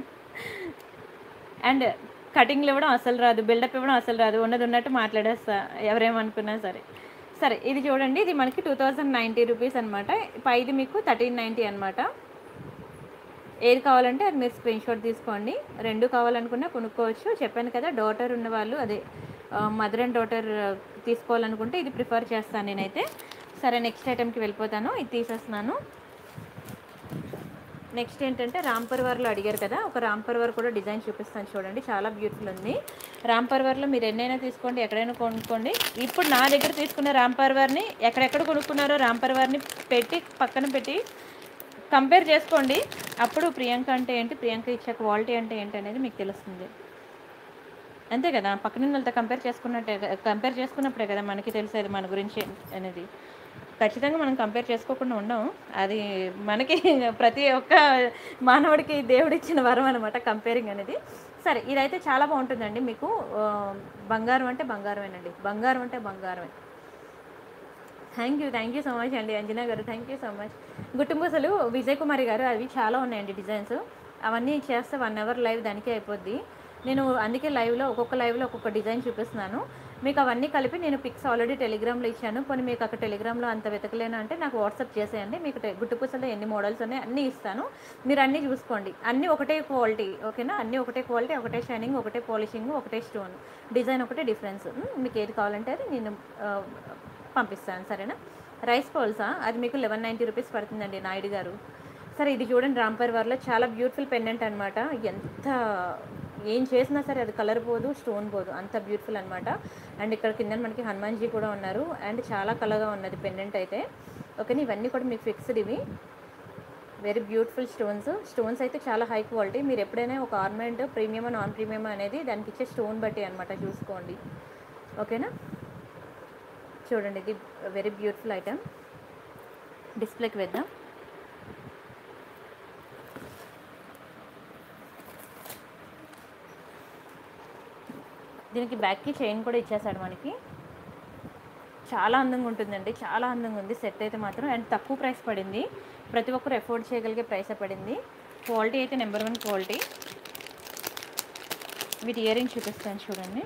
అండ్ కటింగ్లు ఇవ్వడం అసలు రాదు బిల్డప్ ఇవ్వడం అసలు రాదు ఉన్నది ఉన్నట్టు మాట్లాడేస్తా ఎవరేమనుకున్నా సరే సరే ఇది చూడండి ఇది మనకి టూ థౌజండ్ నైంటీ రూపీస్ అనమాట పైది మీకు థర్టీన్ నైంటీ అనమాట ఏది కావాలంటే అది మీరు స్క్రీన్ షాట్ తీసుకోండి రెండు కావాలనుకున్నా కొనుక్కోవచ్చు చెప్పాను కదా డాటర్ ఉన్న వాళ్ళు అదే మదర్ అండ్ డాటర్ తీసుకోవాలనుకుంటే ఇది ప్రిఫర్ చేస్తాను నేనైతే సరే నెక్స్ట్ ఐటెంకి వెళ్ళిపోతాను ఇది తీసేస్తున్నాను నెక్స్ట్ ఏంటంటే రాంపర్వర్లో అడిగారు కదా ఒక రాంపర్వర్ కూడా డిజైన్ చూపిస్తాను చూడండి చాలా బ్యూటిఫుల్ ఉంది రాంపర్వర్లో మీరు ఎన్నైనా తీసుకోండి ఎక్కడైనా కొనుక్కోండి ఇప్పుడు నా దగ్గర తీసుకున్న రాంపర్వర్ని ఎక్కడెక్కడ కొనుక్కున్నారో రాంపర్వర్ని పెట్టి పక్కన పెట్టి కంపేర్ చేసుకోండి అప్పుడు ప్రియాంక అంటే ఏంటి ప్రియాంక ఇచ్చే క్వాలిటీ అంటే ఏంటి అనేది మీకు తెలుస్తుంది అంతే కదా పక్కన వాళ్ళతో కంపేర్ చేసుకున్నట్టే కంపేర్ చేసుకున్నప్పుడే కదా మనకి తెలిసేది మన గురించి అనేది ఖచ్చితంగా మనం కంపేర్ చేసుకోకుండా ఉండం అది మనకి ప్రతి ఒక్క మానవుడికి దేవుడిచ్చిన వరం అనమాట కంపేరింగ్ అనేది సరే ఇదైతే చాలా బాగుంటుందండి మీకు ఆ, బంగారం అంటే బంగారమేనండి బంగారం అంటే బంగారమే thank you thank you so much అండి అంజనా గారు థ్యాంక్ యూ సో మచ్ గుట్టుంబూసలు విజయ్ కుమారి గారు అవి చాలా ఉన్నాయండి డిజైన్స్ అవన్నీ చేస్తే వన్ అవర్ లైవ్ దానికే అయిపోద్ది నేను అందుకే లైవ్లో ఒక్కొక్క లైవ్లో ఒక్కొక్క డిజైన్ చూపిస్తున్నాను మీకు అవన్నీ కలిపి నేను పిక్స్ ఆల్రెడీ టెలిగ్రామ్లో ఇచ్చాను కొన్ని మీకు అక్కడ టెలిగ్రామ్లో అంత వెతకలేను అంటే నాకు వాట్సాప్ చేసేయండి మీకు టె- గుట్టుపూసలో ఎన్ని మోడల్స్ ఉన్నాయి అన్నీ ఇస్తాను మీరు అన్నీ చూసుకోండి అన్నీ ఒకటే క్వాలిటీ ఓకేనా అన్నీ ఒకటే క్వాలిటీ ఒకటే షైనింగ్ ఒకటే పాలిషింగ్ ఒకటే స్టోన్ డిజైన్ ఒకటే డిఫరెన్స్ మీకు ఏది కావాలంటే అది నేను ఆ, పంపిస్తాను సరేనా రైస్ పౌల్సా అది మీకు లెవెన్ నైంటీ రూపీస్ పడుతుందండి నాయుడు గారు సరే ఇది చూడండి రాంపర్ వారిలో చాలా బ్యూటిఫుల్ పెండెంట్ అనమాట ఎంత ఏం చేసినా సరే అది కలర్ పోదు స్టోన్ పోదు అంత బ్యూటిఫుల్ అనమాట అండ్ ఇక్కడ కింద మనకి హనుమాన్జీ కూడా ఉన్నారు అండ్ చాలా కలర్గా ఉన్నది పెండెంట్ అయితే ఓకేనా ఇవన్నీ కూడా మీకు ఫిక్స్డ్ ఇవి వెరీ బ్యూటిఫుల్ స్టోన్స్ స్టోన్స్ అయితే చాలా హై క్వాలిటీ మీరు ఎప్పుడైనా ఒక ఆర్నమెంట్ ప్రీమియం నాన్ ప్రీమియం అనేది దానికి ఇచ్చే స్టోన్ బట్టి అనమాట చూసుకోండి ఓకేనా చూడండి ఇది వెరీ బ్యూటిఫుల్ ఐటమ్ డిస్ప్లేకి వేద్దాం దీనికి బ్యాక్కి చైన్ కూడా ఇచ్చేసాడు మనకి చాలా అందంగా ఉంటుందండి చాలా అందంగా ఉంది సెట్ అయితే మాత్రం అండ్ తక్కువ ప్రైస్ పడింది ప్రతి ఒక్కరు ఎఫోర్డ్ చేయగలిగే ప్రైస్ పడింది క్వాలిటీ అయితే నెంబర్ వన్ క్వాలిటీ వీటి ఇయర్ రింగ్ చూపిస్తాను చూడండి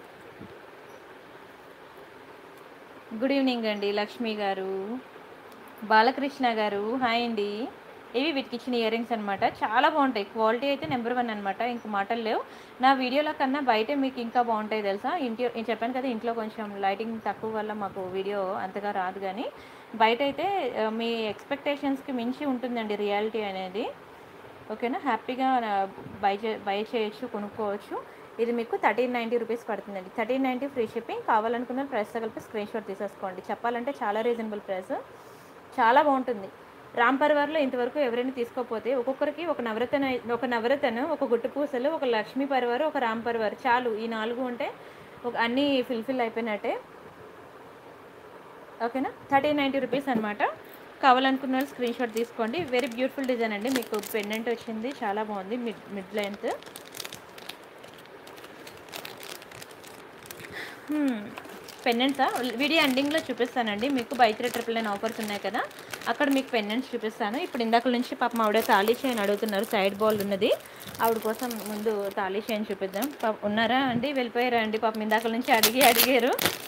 గుడ్ ఈవినింగ్ అండి లక్ష్మి గారు బాలకృష్ణ గారు హాయ్ అండి ఇవి వీటికి ఇచ్చిన ఇయర్ రింగ్స్ అనమాట చాలా బాగుంటాయి క్వాలిటీ అయితే నెంబర్ వన్ అనమాట ఇంక మాటలు లేవు నా వీడియోలో కన్నా బయట మీకు ఇంకా బాగుంటాయి తెలుసా ఇంటి నేను చెప్పాను కదా ఇంట్లో కొంచెం లైటింగ్ తక్కువ వల్ల మాకు వీడియో అంతగా రాదు కానీ బయట అయితే ఆ, మీ ఎక్స్పెక్టేషన్స్కి మించి ఉంటుందండి రియాలిటీ అనేది ఓకేనా హ్యాపీగా బై చే బై చేయొచ్చు కొనుక్కోవచ్చు ఇది మీకు థర్టీన్ నైంటీ రూపీస్ పడుతుందండి థర్టీన్ నైంటీ ఫ్రీ షిప్పింగ్ కావాలనుకున్న ప్రైస్తో కలిపి స్క్రీన్ షాట్ తీసేసుకోండి చెప్పాలంటే చాలా రీజనబుల్ ప్రైస్ చాలా బాగుంటుంది రామ్ పర్వార్లో ఇంతవరకు ఎవరైనా తీసుకోకపోతే ఒక్కొక్కరికి ఒక నవరత్న ఒక నవరత్న ఒక గుట్టు పూసలు ఒక లక్ష్మీ పరివారు ఒక రామ్ పరివారు చాలు ఈ నాలుగు ఉంటే ఒక అన్నీ ఫిల్ఫిల్ అయిపోయినట్టే ఓకేనా థర్టీన్ నైంటీ రూపీస్ అనమాట కావాలనుకున్న వాళ్ళు స్క్రీన్ షాట్ తీసుకోండి వెరీ బ్యూటిఫుల్ డిజైన్ అండి మీకు పెండెంట్ వచ్చింది చాలా బాగుంది మిడ్ మిడ్ లెంత్ పెండెంట్సా వీడియో ఎండింగ్లో చూపిస్తానండి మీకు buy three triple nine offers ఉన్నాయి కదా అక్కడ మీకు పెండెంట్స్ చూపిస్తాను ఇప్పుడు ఇందాక నుంచి పాపం ఆవిడ తాళీ చేయని అడుగుతున్నారు సైడ్ బాల్ ఉన్నది ఆవిడ కోసం ముందు తాళీ చేయని చూపిద్దాం పాప ఉన్నారా అండి వెళ్ళిపోయారా అండి పాపం ఇందాక నుంచి అడిగి అడిగారు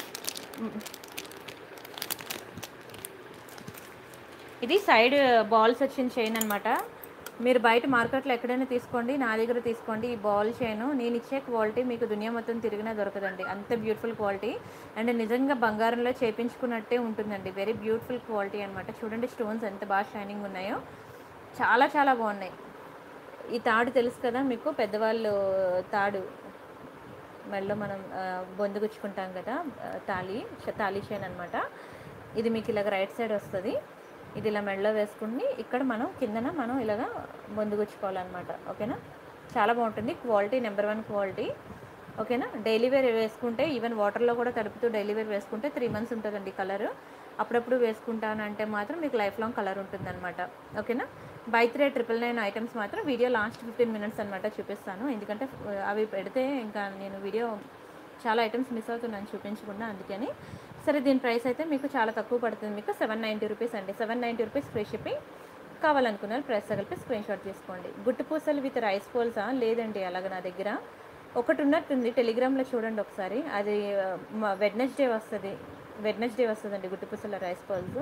ఇది సైడ్ బాల్స్ వచ్చిన చైన్ అనమాట మీరు బయట మార్కెట్లో ఎక్కడైనా తీసుకోండి నా దగ్గర తీసుకోండి ఈ బాల్ చైన్ నేను ఇచ్చే క్వాలిటీ మీకు దునియా మొత్తం తిరిగినా దొరకదండి అంత బ్యూటిఫుల్ క్వాలిటీ అండ్ నిజంగా బంగారంలో చేపించుకున్నట్టే ఉంటుందండి వెరీ బ్యూటిఫుల్ క్వాలిటీ అనమాట చూడండి స్టోన్స్ ఎంత బాగా షైనింగ్ ఉన్నాయో చాలా చాలా బాగున్నాయి ఈ తాడు తెలుసు కదా మీకు పెద్దవాళ్ళు తాడు మెడలో మనం ఆ, బొందు గుచ్చుకుంటాం కదా ఆ, తాళి చ- తాళి చైన్ అనమాట ఇది మీకు ఇలాగ రైట్ సైడ్ వస్తుంది ఇది ఇలా మెడలో వేసుకుని ఇక్కడ మనం కిందన మనం ఇలాగ బొందు గుచ్చుకోవాలన్నమాట ఓకేనా చాలా బాగుంటుంది క్వాలిటీ నెంబర్ వన్ క్వాలిటీ ఓకేనా డైలీ వేర్ వేసుకుంటే ఈవెన్ వాటర్లో కూడా తడుపుతూ డైలీ వేర్ వేసుకుంటే త్రీ మంత్స్ ఉంటుందండి కలర్ అప్పుడప్పుడు వేసుకుంటానంటే మాత్రం మీకు లైఫ్ లాంగ్ కలర్ ఉంటుందన్నమాట ఓకేనా buy three triple nine items మాత్రం వీడియో లాస్ట్ ఫిఫ్టీన్ మినిట్స్ అనమాట చూపిస్తాను ఎందుకంటే ఆ, అవి పెడితే ఇంకా నేను వీడియో చాలా ఐటమ్స్ మిస్ అవుతున్నాను చూపించకుండా అందుకని సరే దీని ప్రైస్ అయితే మీకు చాలా తక్కువ పడుతుంది మీకు సెవెన్ నైంటీ రూపీస్ అండి seven ninety rupees free shipping కావాలనుకున్నారు ప్రైస్ కలిపి స్క్రీన్ షాట్ తీసుకోండి గుట్టు పూసలు విత్ రైస్ పోల్సా లేదండి అలాగ నా దగ్గర ఒకటి ఉన్నట్టుంది టెలిగ్రామ్లో చూడండి ఒకసారి అది వెడ్నెస్డే వస్తుంది వెడ్నెస్డే వస్తుందండి గుట్టు పూసల రైస్ పోల్స్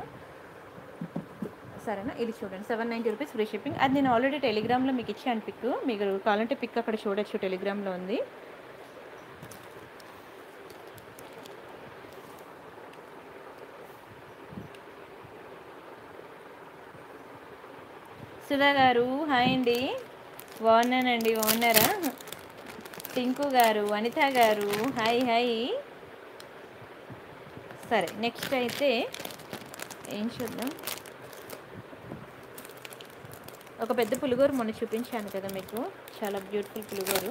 సరేనా ఇది చూడండి seven ninety rupees free shipping అది నేను ఆల్రెడీ టెలిగ్రామ్లో మీకు ఇచ్చాను పిక్ మీకు కావాలంటే పిక్ అక్కడ చూడొచ్చు టెలిగ్రామ్లో ఉంది సుధా గారు హాయ్ అండి బాగున్నానండి బాగున్నారా టింకు గారు వనిత గారు హాయ్ హాయ్ సరే నెక్స్ట్ అయితే ఏం చూద్దాం ఒక పెద్ద పులిగోరు మొన్న చూపించాను కదా మీకు చాలా బ్యూటిఫుల్ పులిగోరు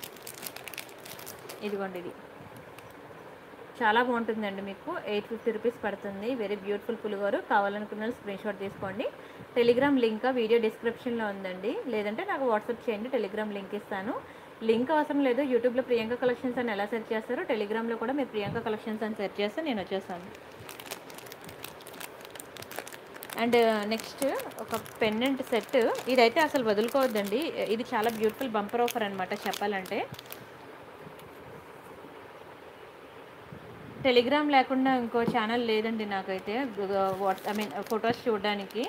ఇదిగోండి ఇది చాలా బాగుంటుందండి మీకు ఎయిట్ ఫిఫ్టీ రూపీస్ పడుతుంది వెరీ బ్యూటిఫుల్ పులిగోరు కావాలనుకున్న స్క్రీన్ షాట్ తీసుకోండి టెలిగ్రామ్ లింక్ వీడియో డిస్క్రిప్షన్లో ఉందండి లేదంటే నాకు వాట్సాప్ చేయండి టెలిగ్రామ్ లింక్ ఇస్తాను లింక్ అవసరం లేదు యూట్యూబ్లో ప్రియాంక కలెక్షన్స్ అని ఎలా సెర్చ్ చేస్తారో టెలిగ్రామ్లో కూడా మీరు ప్రియాంక కలెక్షన్స్ అని సెర్చ్ చేస్తే నేను వచ్చేస్తాను అండ్ నెక్స్ట్ ఒక పెండెంట్ సెట్ ఇదైతే అసలు వదులుకోవద్దండి ఇది చాలా బ్యూటిఫుల్ బంపర్ ఆఫర్ అనమాట చెప్పాలంటే టెలిగ్రామ్ లేకుండా ఇంకో ఛానల్ లేదండి నాకైతే వాట్స్ ఐ మీన్ ఫొటోస్ చూడడానికి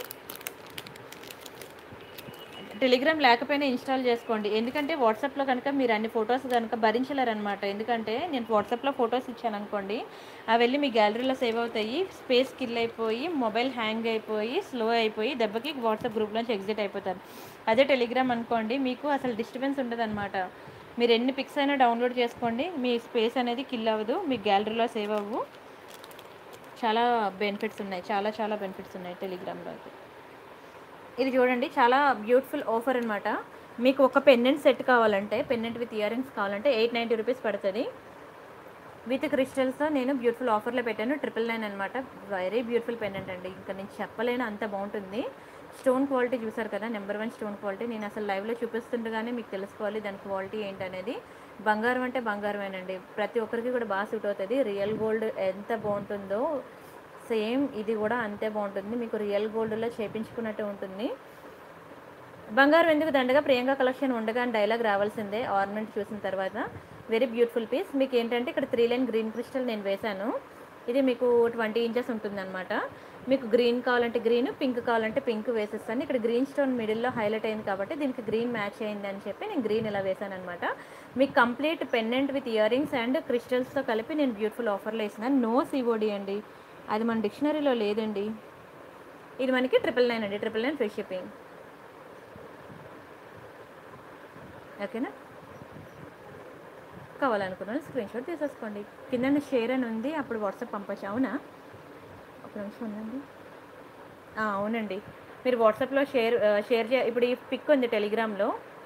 టెలిగ్రామ్ లేకపోయినా ఇన్స్టాల్ చేసుకోండి ఎందుకంటే వాట్సాప్లో కనుక మీరు అన్ని ఫొటోస్ కనుక భరించలేరనమాట ఎందుకంటే నేను వాట్సాప్లో ఫొటోస్ ఇచ్చాను అనుకోండి అవి వెళ్ళి మీ గ్యాలరీలో సేవ్ అవుతాయి స్పేస్ కిల్ అయిపోయి మొబైల్ హ్యాంగ్ అయిపోయి స్లో అయిపోయి దెబ్బకి వాట్సాప్ గ్రూప్లోంచి ఎగ్జిట్ అయిపోతారు అదే టెలిగ్రామ్ అనుకోండి మీకు అసలు డిస్టర్బెన్స్ ఉండదు మీరు ఎన్ని పిక్స్ అయినా డౌన్లోడ్ చేసుకోండి మీ స్పేస్ అనేది కిల్ అవ్వదు మీ గ్యాలరీలో సేవ్ అవ్వు చాలా బెనిఫిట్స్ ఉన్నాయి చాలా చాలా బెనిఫిట్స్ ఉన్నాయి టెలిగ్రామ్లో అయితే ఇది చూడండి చాలా బ్యూటిఫుల్ ఆఫర్ అనమాట మీకు ఒక పెండెంట్ సెట్ కావాలంటే పెండెంట్ విత్ ఇయర్ రింగ్స్ కావాలంటే ఎయిట్ నైంటీ రూపీస్ పడుతుంది విత్ క్రిస్టల్స్ నేను బ్యూటిఫుల్ ఆఫర్లో పెట్టాను ట్రిపుల్ నైన్ అనమాట వెరీ బ్యూటిఫుల్ పెండెంట్ అండి ఇంకా నేను చెప్పలేను అంత బాగుంటుంది స్టోన్ క్వాలిటీ చూసారు కదా నెంబర్ వన్ స్టోన్ క్వాలిటీ నేను అసలు లైవ్లో చూపిస్తుండగానే మీకు తెలుసుకోవాలి దాని క్వాలిటీ ఏంటనేది బంగారం అంటే బంగారమేనండి ప్రతి ఒక్కరికి కూడా బాగా సూట్ అవుతుంది రియల్ గోల్డ్ ఎంత బాగుంటుందో సేమ్ ఇది కూడా అంతే బాగుంటుంది మీకు రియల్ గోల్డ్లో చేపించుకున్నట్టు ఉంటుంది బంగారం ఎందుకు దండగా ప్రియాంక కలెక్షన్ ఉండగా అని డైలాగ్ రావాల్సిందే ఆర్నమెంట్ చూసిన తర్వాత వెరీ బ్యూటిఫుల్ పీస్ మీకు ఏంటంటే ఇక్కడ త్రీ లైన్ గ్రీన్ క్రిస్టల్ నేను వేశాను ఇది మీకు ట్వంటీ ఇంచెస్ ఉంటుందన్నమాట మీకు గ్రీన్ కావాలంటే గ్రీన్ పింక్ కావాలంటే పింక్ వేసేస్తాను ఇక్కడ గ్రీన్ స్టోన్ మిడిల్లో హైలైట్ అయింది కాబట్టి దీనికి గ్రీన్ మ్యాచ్ అయింది అని చెప్పి నేను గ్రీన్ ఇలా వేసాను అనమాట మీకు complete pendant with ear rings and క్రిస్టల్స్తో కలిపి నేను బ్యూటిఫుల్ ఆఫర్లో వేసినాను నో సివోడి అండి అది మన డిక్షనరీలో లేదండి ఇది మనకి ట్రిపుల్ నైన్ అండి ట్రిపుల్ నైన్ ఫ్రీ షిప్పింగ్ ఓకేనా కావాలనుకున్నాను స్క్రీన్ షాట్ తీసేసుకోండి కింద షేర్ అని ఉంది అప్పుడు వాట్సాప్ పంపచ్చు అవునా ఒక నిమిషం ఉందండి ఆ, అవునండి మీరు వాట్సాప్లో షేర్ ఆ, షేర్ చే ఇప్పుడు ఈ పిక్ ఉంది టెలిగ్రామ్లో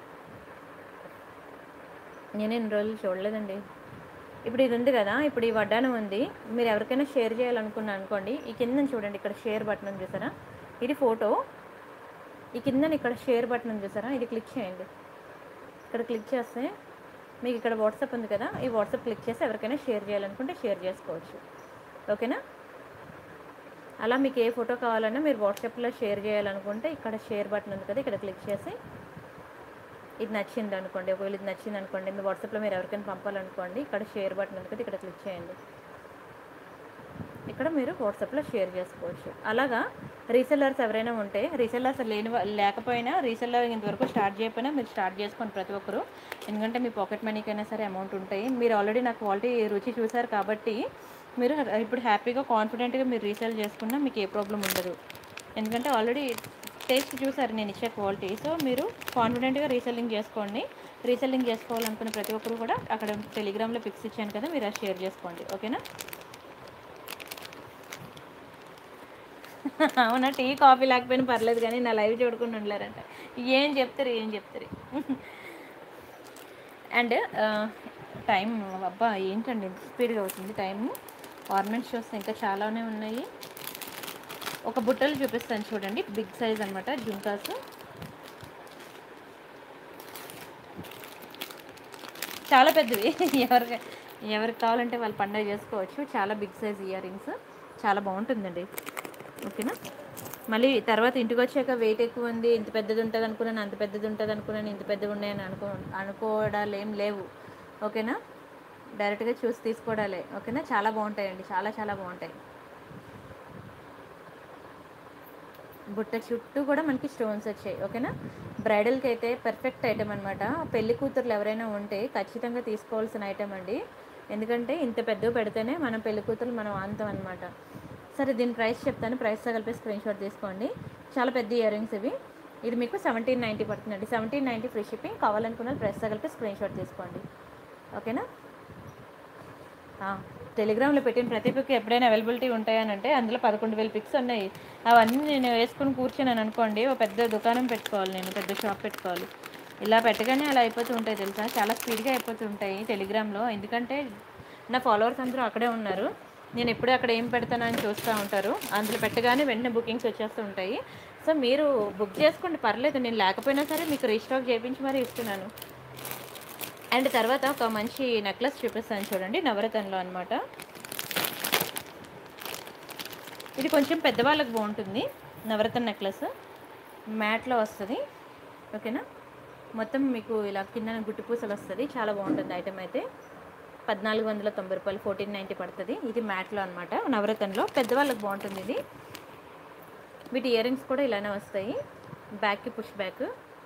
నేను ఎన్ని రోజులు చూడలేదండి ఇప్పుడు ఇది ఉంది కదా ఇప్పుడు ఈ వడ్డానం ఉంది మీరు ఎవరికైనా షేర్ చేయాలనుకున్నా అనుకోండి ఈ కింద చూడండి ఇక్కడ షేర్ బటన్ ఉంది చూసారా ఇది ఫోటో ఈ కింద ఇక్కడ షేర్ బటన్ ఉంది చూసారా ఇది క్లిక్ చేయండి ఇక్కడ క్లిక్ చేస్తే మీకు ఇక్కడ వాట్సాప్ ఉంది కదా ఈ వాట్సాప్ క్లిక్ చేసి ఎవరికైనా షేర్ చేయాలనుకుంటే షేర్ చేసుకోవచ్చు ఓకేనా అలా మీకు ఏ ఫోటో కావాలన్నా మీరు వాట్సాప్లో షేర్ చేయాలనుకుంటే ఇక్కడ షేర్ బటన్ ఉంది కదా ఇక్కడ క్లిక్ చేసి ఇది నచ్చింది అనుకోండి ఒకవేళ ఇది నచ్చింది అనుకోండి మీ వాట్సాప్లో మీరు ఎవరికైనా పంపాలనుకోండి ఇక్కడ షేర్ బటన్ ఉంది కదా ఇక్కడ క్లిక్ చేయండి ఇక్కడ మీరు వాట్సాప్లో షేర్ చేసుకోవచ్చు అలాగా రీసెల్లర్స్ ఎవరైనా ఉంటే రీసెల్లర్స్ లేని వా- లేకపోయినా రీసెల్లర్ ఇంతవరకు స్టార్ట్ చేయకపోయినా మీరు స్టార్ట్ చేసుకోండి ప్రతి ఒక్కరు ఎందుకంటే మీ పాకెట్ మనీకైనా సరే అమౌంట్ ఉంటాయి మీరు ఆల్రెడీ నా క్వాలిటీ రుచి చూసారు కాబట్టి మీరు ఇప్పుడు హ్యాపీగా కాన్ఫిడెంట్గా మీరు రీసేల్ చేసుకున్నా మీకు ఏ ప్రాబ్లం ఉండదు ఎందుకంటే ఆల్రెడీ టేస్ట్ చూసారు నేను ఇచ్చే క్వాలిటీ సో మీరు కాన్ఫిడెంట్గా రీసెల్లింగ్ చేసుకోండి రీసెల్లింగ్ చేసుకోవాలనుకున్న ప్రతి ఒక్కరు కూడా అక్కడ టెలిగ్రామ్లో పిక్స్ ఇచ్చాను కదా మీరు అది షేర్ చేసుకోండి ఓకేనా అవునా టీ కాఫీ లేకపోయినా పర్లేదు కానీ నా లైవ్ చూడకుండా ఉండలేరంట ఏం చెప్తారు ఏం చెప్తారు అండ్ టైం అబ్బా ఏంటండి ఇంత స్పీడ్గా అవుతుంది టైము ఆర్నమెంట్స్ చూస్తే ఇంకా చాలానే ఉన్నాయి ఒక బుట్టలు చూపిస్తాను చూడండి బిగ్ సైజ్ అనమాట జుంకాస్ చాలా పెద్దవి ఎవరికి ఎవరికి కావాలంటే వాళ్ళు పండుగ చేసుకోవచ్చు చాలా బిగ్ సైజ్ ఇయర్ రింగ్స్ చాలా బాగుంటుందండి ఓకేనా మళ్ళీ తర్వాత ఇంటికి వచ్చాక వెయిట్ ఎక్కువ ఉంది ఇంత పెద్దది ఉంటుంది అనుకున్నాను అంత పెద్దది ఉంటుంది అనుకున్నాను ఇంత పెద్దవి ఉన్నాయని అనుకో అనుకోవడాలు ఏం లేవు ఓకేనా డైరెక్ట్గా చూసి తీసుకోవడాలే ఓకేనా చాలా బాగుంటాయండి చాలా చాలా బాగుంటాయి బుట్ట చుట్టూ కూడా మనకి స్టోన్స్ వచ్చాయి ఓకేనా బ్రైడల్కి అయితే పర్ఫెక్ట్ ఐటమ్ అనమాట పెళ్లి కూతుర్లు ఎవరైనా ఉంటే ఖచ్చితంగా తీసుకోవాల్సిన ఐటమ్ అండి ఎందుకంటే ఇంత పెద్దవి పెడితేనే మనం పెళ్లి కూతురు మనం అంతం అనమాట సరే దీని ప్రైస్ చెప్తాను ప్రైస్తో కలిపి స్క్రీన్ షాట్ తీసుకోండి చాలా పెద్ద ఇయర్ రింగ్స్ ఇవి ఇది మీకు సెవెంటీన్ నైంటీ పడుతుందండి సెవెంటీన్ నైంటీ ఫ్రీ షిప్పింగ్ కావాలనుకున్న ప్రైస్తో కలిపి స్క్రీన్ షాట్ తీసుకోండి ఓకేనా ఆ, టెలిగ్రామ్లో పెట్టిన ప్రతి పిక్ ఎప్పుడైనా అవైలబిలిటీ ఉంటాయనంటే అందులో పదకొండు వేల పిక్స్ ఉన్నాయి అవన్నీ నేను వేసుకుని కూర్చున్నాను అనుకోండి ఒక పెద్ద దుకాణం పెట్టుకోవాలి నేను పెద్ద షాప్ పెట్టుకోవాలి ఇలా పెట్టగానే అలా అయిపోతూ ఉంటాయి తెలుసా చాలా స్పీడ్గా అయిపోతూ ఉంటాయి టెలిగ్రామ్లో ఎందుకంటే నా ఫాలోవర్స్ అందరూ అక్కడే ఉన్నారు నేను ఎప్పుడు అక్కడ ఏం పెడతానో అని చూస్తూ ఉంటారు అందులో పెట్టగానే వెంటనే బుకింగ్స్ వచ్చేస్తూ ఉంటాయి సో మీరు బుక్ చేసుకోండి పర్లేదు నేను లేకపోయినా సరే మీకు రీస్టాక్ చేయించి మరీ ఇస్తున్నాను అండ్ తర్వాత ఒక మంచి నెక్లెస్ చూపిస్తాను చూడండి నవరత్నంలో అనమాట ఇది కొంచెం పెద్దవాళ్ళకి బాగుంటుంది నవరత్న నెక్లెస్ మ్యాట్లో వస్తుంది ఓకేనా మొత్తం మీకు ఇలా కింద గుట్టి పూసలు వస్తుంది చాలా బాగుంటుంది ఐటమ్ అయితే పద్నాలుగు వందల తొంభై రూపాయలు ఫోర్టీన్ నైంటీ పడుతుంది ఇది మ్యాట్లో అనమాట నవరత్నంలో పెద్దవాళ్ళకి బాగుంటుంది ఇది వీటి ఇయర్ రింగ్స్ కూడా ఇలానే వస్తాయి బ్యాక్కి పుష్ బ్యాక్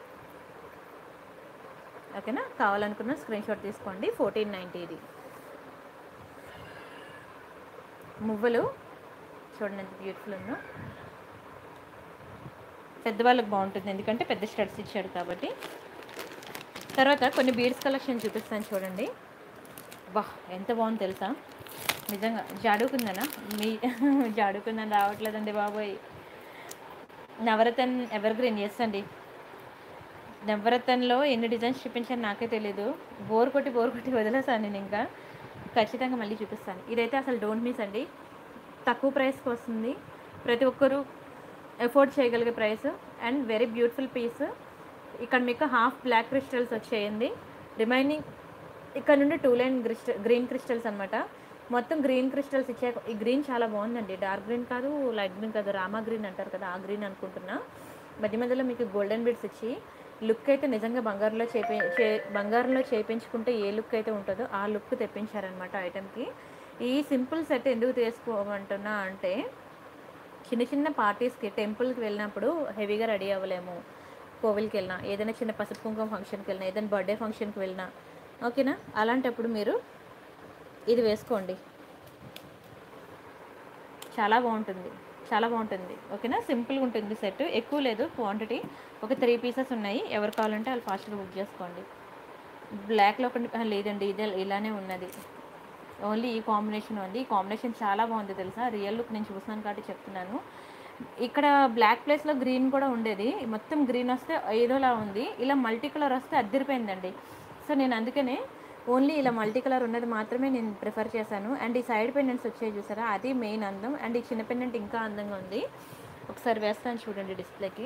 ఓకేనా కావాలనుకున్న స్క్రీన్ షాట్ తీసుకోండి ఫోర్టీన్ నైంటీ ఇది మువ్వలు చూడండి ఎంత బ్యూటిఫుల్ ఉందో పెద్దవాళ్ళకి బాగుంటుంది ఎందుకంటే పెద్ద స్టడ్స్ ఇచ్చాడు కాబట్టి తర్వాత కొన్ని బీడ్స్ కలెక్షన్ చూపిస్తాను చూడండి వా ఎంత బాగుంది తెలుసా నిజంగా జాడుకుందనా మీ జాడుకుందని రావట్లేదండి బాబోయ్ నవరత్న్ ఎవర్ గ్రీన్ ఎస్ అండి నవరత్నంలో ఎన్ని డిజైన్స్ చూపించాను నాకే తెలీదు బోర్ కొట్టి బోర్ కొట్టి వదిలేసాను నేను ఇంకా ఖచ్చితంగా మళ్ళీ చూపిస్తాను ఇదైతే అసలు డోంట్ మిస్ అండి తక్కువ ప్రైస్కి వస్తుంది ప్రతి ఒక్కరూ ఎఫోర్డ్ చేయగలిగే price and very beautiful piece ఇక్కడ మీకు హాఫ్ బ్లాక్ క్రిస్టల్స్ వచ్చేయండి రిమైనింగ్ ఇక్కడ నుండి two line crystal green crystals అనమాట మొత్తం గ్రీన్ క్రిస్టల్స్ ఇచ్చే ఈ గ్రీన్ చాలా బాగుందండి డార్క్ గ్రీన్ కాదు లైట్ గ్రీన్ కాదు రామా గ్రీన్ అంటారు కదా ఆ గ్రీన్ అనుకుంటున్నా మధ్య మధ్యలో మీకు గోల్డెన్ బిడ్స్ ఇచ్చి లుక్ అయితే నిజంగా బంగారంలో చేపి చే బంగారంలో చేపించుకుంటే ఏ లుక్ అయితే ఉంటుందో ఆ లుక్ తెప్పించారనమాట ఐటెంకి ఈ సింపుల్ సెట్ ఎందుకు తీసుకోమంటున్నా అంటే చిన్న చిన్న పార్టీస్కి టెంపుల్కి వెళ్ళినప్పుడు హెవీగా రెడీ అవ్వలేము కోవిల్కి వెళ్ళినా ఏదైనా చిన్న పసుపు కుంకుమ ఫంక్షన్కి వెళ్ళినా ఏదైనా బర్త్డే ఫంక్షన్కి వెళ్ళినా ఓకేనా అలాంటప్పుడు మీరు ఇది వేసుకోండి చాలా బాగుంటుంది చాలా బాగుంటుంది ఓకేనా సింపుల్గా ఉంటుంది సెట్ ఎక్కువ లేదు క్వాంటిటీ ఒక త్రీ పీసెస్ ఉన్నాయి ఎవరు కావాలంటే వాళ్ళు ఫాస్ట్గా బుక్ చేసుకోండి బ్లాక్లో ఒకటి ఆ, లేదండి ఇదే ఇలానే ఉన్నది ఓన్లీ ఈ కాంబినేషన్ ఉంది ఈ కాంబినేషన్ చాలా బాగుంది తెలుసా రియల్ లుక్ నేను చూస్తున్నాను కాబట్టి చెప్తున్నాను ఇక్కడ బ్లాక్ ప్లేస్లో గ్రీన్ కూడా ఉండేది మొత్తం గ్రీన్ వస్తే ఏదోలా ఉంది ఇలా మల్టీ కలర్ వస్తే అద్దరిపోయిందండి సో నేను అందుకనే ఓన్లీ ఇలా మల్టీ కలర్ ఉన్నది మాత్రమే నేను ప్రిఫర్ చేశాను అండ్ ఈ సైడ్ పెండెంట్స్ వచ్చాయి చూసారా అది మెయిన్ అందం అండ్ ఈ చిన్న పెండెంట్ ఇంకా అందంగా ఉంది ఒకసారి వేస్తాను చూడండి డిస్ప్లేకి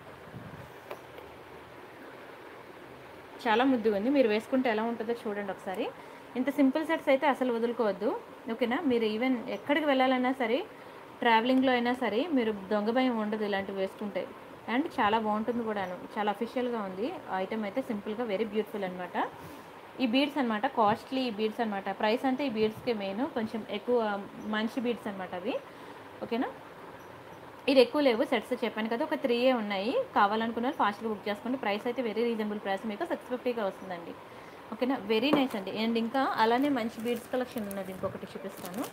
చాలా ముద్దుగా ఉంది మీరు వేసుకుంటే ఎలా ఉంటుందో చూడండి ఒకసారి ఇంత సింపుల్ సెట్స్ అయితే అసలు వదులుకోవద్దు ఓకేనా మీరు ఈవెన్ ఎక్కడికి వెళ్ళాలన్నా సరే ట్రావెలింగ్లో అయినా సరే మీరు దొంగ భయం ఉండదు ఇలాంటివి వేసుకుంటే అండ్ చాలా బాగుంటుంది కూడాను చాలా అఫీషియల్గా ఉంది ఐటమ్ అయితే సింపుల్గా వెరీ బ్యూటిఫుల్ అనమాట ఈ బీడ్స్ అనమాట కాస్ట్లీ ఈ బీడ్స్ అనమాట ప్రైస్ అంతా ఈ బీడ్స్కే మెయిన్ కొంచెం ఎక్కువ మంచి బీడ్స్ అనమాట అవి ఓకేనా ఇది ఎక్కువ లేవు సెట్స్ చెప్పాను కదా ఒక త్రీ ఏ ఉన్నాయి కావాలనుకున్న వాళ్ళు ఫాస్ట్గా బుక్ చేసుకోండి ప్రైస్ అయితే వెరీ రీజనబుల్ ప్రైస్ మీకు సిక్స్ ఫిఫ్టీగా వస్తుందండి ఓకేనా వెరీ నైస్ అండి అండ్ ఇంకా అలానే మంచి బీడ్స్ కలెక్షన్ ఉన్నది ఇంకొకటి చూపిస్తాను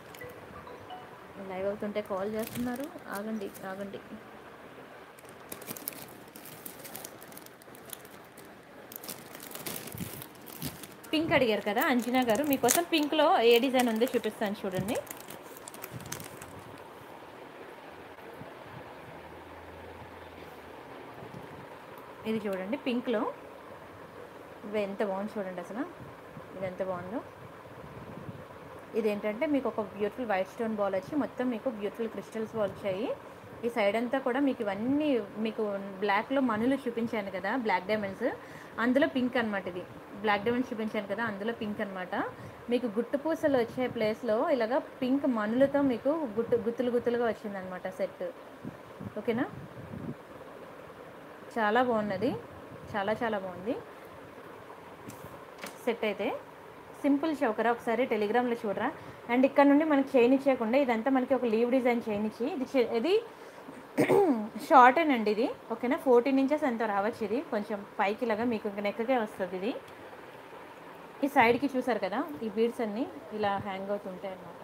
లైవ్ అవుతుంటే కాల్ చేస్తున్నారు ఆగండి ఆగండి పింక్ అడిగారు కదా అంజనా గారు మీకోసం పింక్లో ఏ డిజైన్ ఉందో చూపిస్తాను చూడండి ఇది చూడండి పింక్లో ఇవి ఎంత బాగుంది చూడండి అసలు ఇది ఎంత బాగుందో ఇదేంటంటే మీకు ఒక బ్యూటిఫుల్ వైట్ స్టోన్ బాల్ వచ్చి మొత్తం మీకు బ్యూటిఫుల్ క్రిస్టల్స్ బాల్ వచ్చాయి ఈ సైడ్ అంతా కూడా మీకు ఇవన్నీ మీకు బ్లాక్లో మనులు చూపించాను కదా బ్లాక్ డైమండ్స్ అందులో పింక్ అనమాట ఇది బ్లాక్ డైమండ్స్ చూపించాను కదా అందులో పింక్ అనమాట మీకు గుట్టు పూసలు వచ్చే ప్లేస్లో ఇలాగా పింక్ మనులతో మీకు గుట్టు గుత్తులు గుత్తులుగా వచ్చిందనమాట సెట్ ఓకేనా చాలా బాగున్నది చాలా చాలా బాగుంది సెట్ అయితే సింపుల్ చౌకరా ఒకసారి టెలిగ్రామ్లో చూడరా అండ్ ఇక్కడ నుండి మనకి చైన్ ఇచ్చేయకుండా ఇదంతా మనకి ఒక లీవ్ డిజైన్ చైన్ ఇచ్చి ఇది చే- ఇది షార్ట్ అండి ఇది ఓకేనా ఫోర్టీన్ ఇంచెస్ ఎంత రావచ్చు ఇది కొంచెం పైకి ఇలాగా మీకు ఇంకా నెక్కకే వస్తుంది ఇది ఈ సైడ్కి చూసారు కదా ఈ బీడ్స్ అన్నీ ఇలా హ్యాంగ్ అవుతుంటాయి అన్నమాట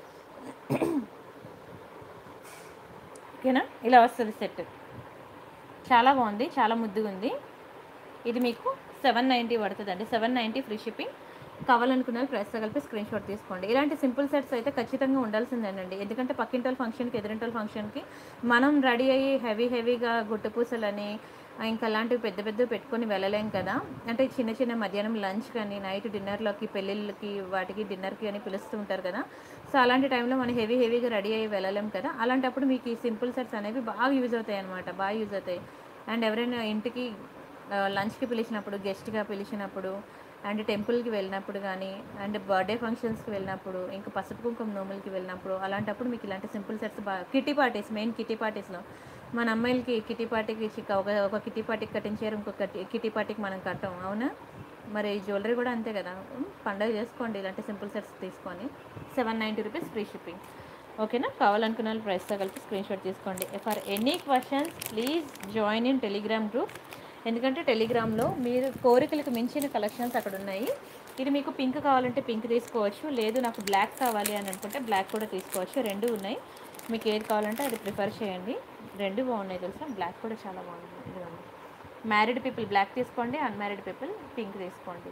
ఓకేనా ఇలా వస్తుంది సెట్ చాలా బాగుంది చాలా ముద్దుగా ఉంది ఇది మీకు సెవెన్ నైంటీ పడుతుంది అండి సెవెన్ నైంటీ ఫ్రీ షిప్పింగ్ కావాలనుకున్న ప్రైస్తో కలిపి స్క్రీన్ షాట్ తీసుకోండి ఇలాంటి సింపుల్ సెట్స్ అయితే ఖచ్చితంగా ఉండాల్సిందేనండి ఎందుకంటే పక్కింటోళ్ళ ఫంక్షన్కి ఎదురింటోళ్ళ ఫంక్షన్కి మనం రెడీ అయ్యి హెవీ హెవీగా గుట్ట పూసలని ఇంకా అలాంటివి పెద్ద పెద్ద పెట్టుకొని వెళ్ళలేం కదా అంటే చిన్న చిన్న మధ్యాహ్నం లంచ్ కానీ నైట్ డిన్నర్లోకి పెళ్ళిళ్ళకి వాటికి డిన్నర్కి అని పిలుస్తూ ఉంటారు కదా సో అలాంటి టైంలో మనం హెవీ హెవీగా రెడీ అయ్యి వెళ్ళలేం కదా అలాంటప్పుడు మీకు ఈ సింపుల్ సెట్స్ అనేవి బాగా యూజ్ అవుతాయి అనమాట బాగా యూజ్ అవుతాయి అండ్ ఎవరైనా ఇంటికి ఆ, లంచ్కి పిలిచినప్పుడు గెస్ట్గా పిలిచినప్పుడు అండ్ టెంపుల్కి వెళ్ళినప్పుడు కానీ అండ్ బర్త్డే ఫంక్షన్స్కి వెళ్ళినప్పుడు ఇంకా పసుపు కుంకుమ నోములకి వెళ్ళినప్పుడు అలాంటప్పుడు మీకు ఇలాంటి సింపుల్ సెట్స్ బాగా కిటీ పార్టీస్ మెయిన్ కిటీ పార్టీస్లో మన అమ్మాయిలకి కిటీ పార్టీకి చిక్క- ఒక ఒక కిటీ పార్టీకి కట్టించారు ఇంకొక కిటీ పార్టీకి మనం కట్టం అవునా మరి జ్యువెలరీ కూడా అంతే కదా ఉమ్, పండగ చేసుకోండి ఇలాంటి సింపుల్ సెట్స్ తీసుకొని seven ninety rupees free shipping ఓకేనా కావాలనుకున్న వాళ్ళు ప్రైస్తో కలిపి స్క్రీన్ షాట్ తీసుకోండి for any questions please join in Telegram group ఎందుకంటే టెలిగ్రామ్లో మీరు కోరికలకు మించిన కలెక్షన్స్ అక్కడ ఉన్నాయి ఇది మీకు పింక్ కావాలంటే పింక్ తీసుకోవచ్చు లేదు నాకు బ్లాక్ కావాలి అని అనుకుంటే బ్లాక్ కూడా తీసుకోవచ్చు రెండు ఉన్నాయి మీకు ఏది కావాలంటే అది ప్రిఫర్ చేయండి రెండు బాగున్నాయి తెలుసా బ్లాక్ కూడా చాలా బాగుంది ఇదిగోండి మ్యారీడ్ పీపుల్ బ్లాక్ తీసుకోండి అన్మ్యారీడ్ పీపుల్ పింక్ తీసుకోండి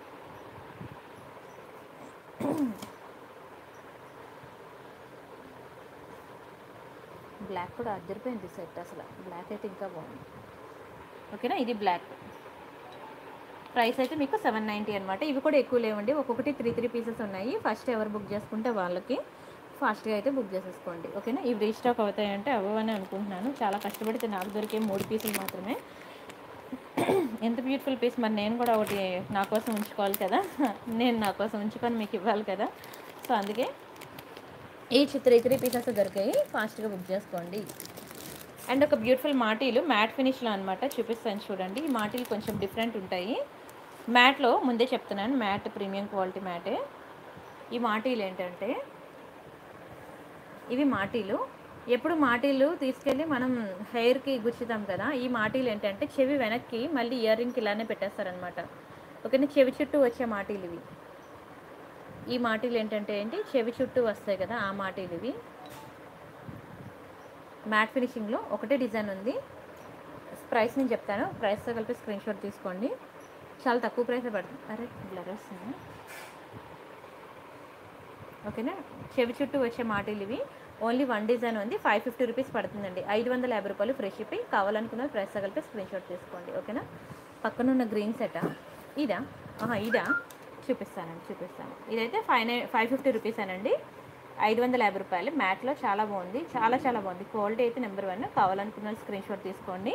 బ్లాక్ కూడా అద్దరిపోయింది సెట్ అసలు బ్లాక్ అయితే ఇంకా బాగుంది ఓకేనా ఇది బ్లాక్ ప్రైస్ అయితే మీకు సెవెన్ నైంటీ అనమాట ఇవి కూడా ఎక్కువ లేవండి ఒక్కొక్కటి త్రీ త్రీ పీసెస్ ఉన్నాయి ఫస్ట్ ఎవరు బుక్ చేసుకుంటే వాళ్ళకి ఫాస్ట్గా అయితే బుక్ చేసేసుకోండి ఓకేనా ఇవి రీస్టాక్ అవుతాయంటే అవ్వని అనుకుంటున్నాను చాలా కష్టపడితే నాకు దొరికే మూడు పీసులు మాత్రమే ఎంత బ్యూటిఫుల్ పీస్ మరి నేను కూడా ఒకటి నా కోసం ఉంచుకోవాలి కదా నేను నా కోసం ఉంచుకొని మీకు ఇవ్వాలి కదా సో అందుకే ఈ త్రీ త్రీ పీసెస్ దొరికాయి ఫాస్ట్గా బుక్ చేసుకోండి అండ్ ఒక బ్యూటిఫుల్ మాటీలు మ్యాట్ ఫినిష్లో అనమాట చూపిస్తాను చూడండి ఈ మాటీలు కొంచెం డిఫరెంట్ ఉంటాయి మ్యాట్లో ముందే చెప్తున్నాను మ్యాట్ ప్రీమియం క్వాలిటీ మ్యాటే ఈ మాటీలు ఏంటంటే ఇవి మాటీలు ఎప్పుడు మాటీలు తీసుకెళ్ళి మనం హెయిర్కి గుచ్చుతాం కదా ఈ మాటీలు ఏంటంటే చెవి వెనక్కి మళ్ళీ ఇయర్ రింగ్కి ఇలానే పెట్టేస్తారనమాట ఓకేనా చెవి చుట్టూ వచ్చే మాటీలు ఇవి ఈ మాటీలు ఏంటంటే ఏంటి చెవి చుట్టూ వస్తాయి కదా ఆ మాటీలు ఇవి మ్యాట్ ఫినిషింగ్లో ఒకటే డిజైన్ ఉంది ప్రైస్ నేను చెప్తాను ప్రైస్తో కలిపి స్క్రీన్ షాట్ తీసుకోండి చాలా తక్కువ ప్రైస్ పడుతుంది అరే బ్లర్ వస్తుంది ఓకేనా చెవి చుట్టూ వచ్చే మాటలు ఇవి ఓన్లీ వన్ డిజైన్ ఉంది ఫైవ్ ఫిఫ్టీ రూపీస్ పడుతుందండి ఐదు వందల యాభై రూపాయలు ఫ్రీ షిప్పింగ్ కావాలనుకున్న ప్రైస్ కలిపి స్క్రీన్ షాట్ తీసుకోండి ఓకేనా పక్కన ఉన్న గ్రీన్ సెటా ఇదా ఆహా ఇదా చూపిస్తానండి చూపిస్తాను ఇదైతే five nine five fifty rupees అనండి ఐదు వందల యాభై రూపాయలు మ్యాట్లో చాలా బాగుంది చాలా చాలా బాగుంది క్వాలిటీ అయితే నెంబర్ వన్ కావాలనుకున్న స్క్రీన్ షాట్ తీసుకోండి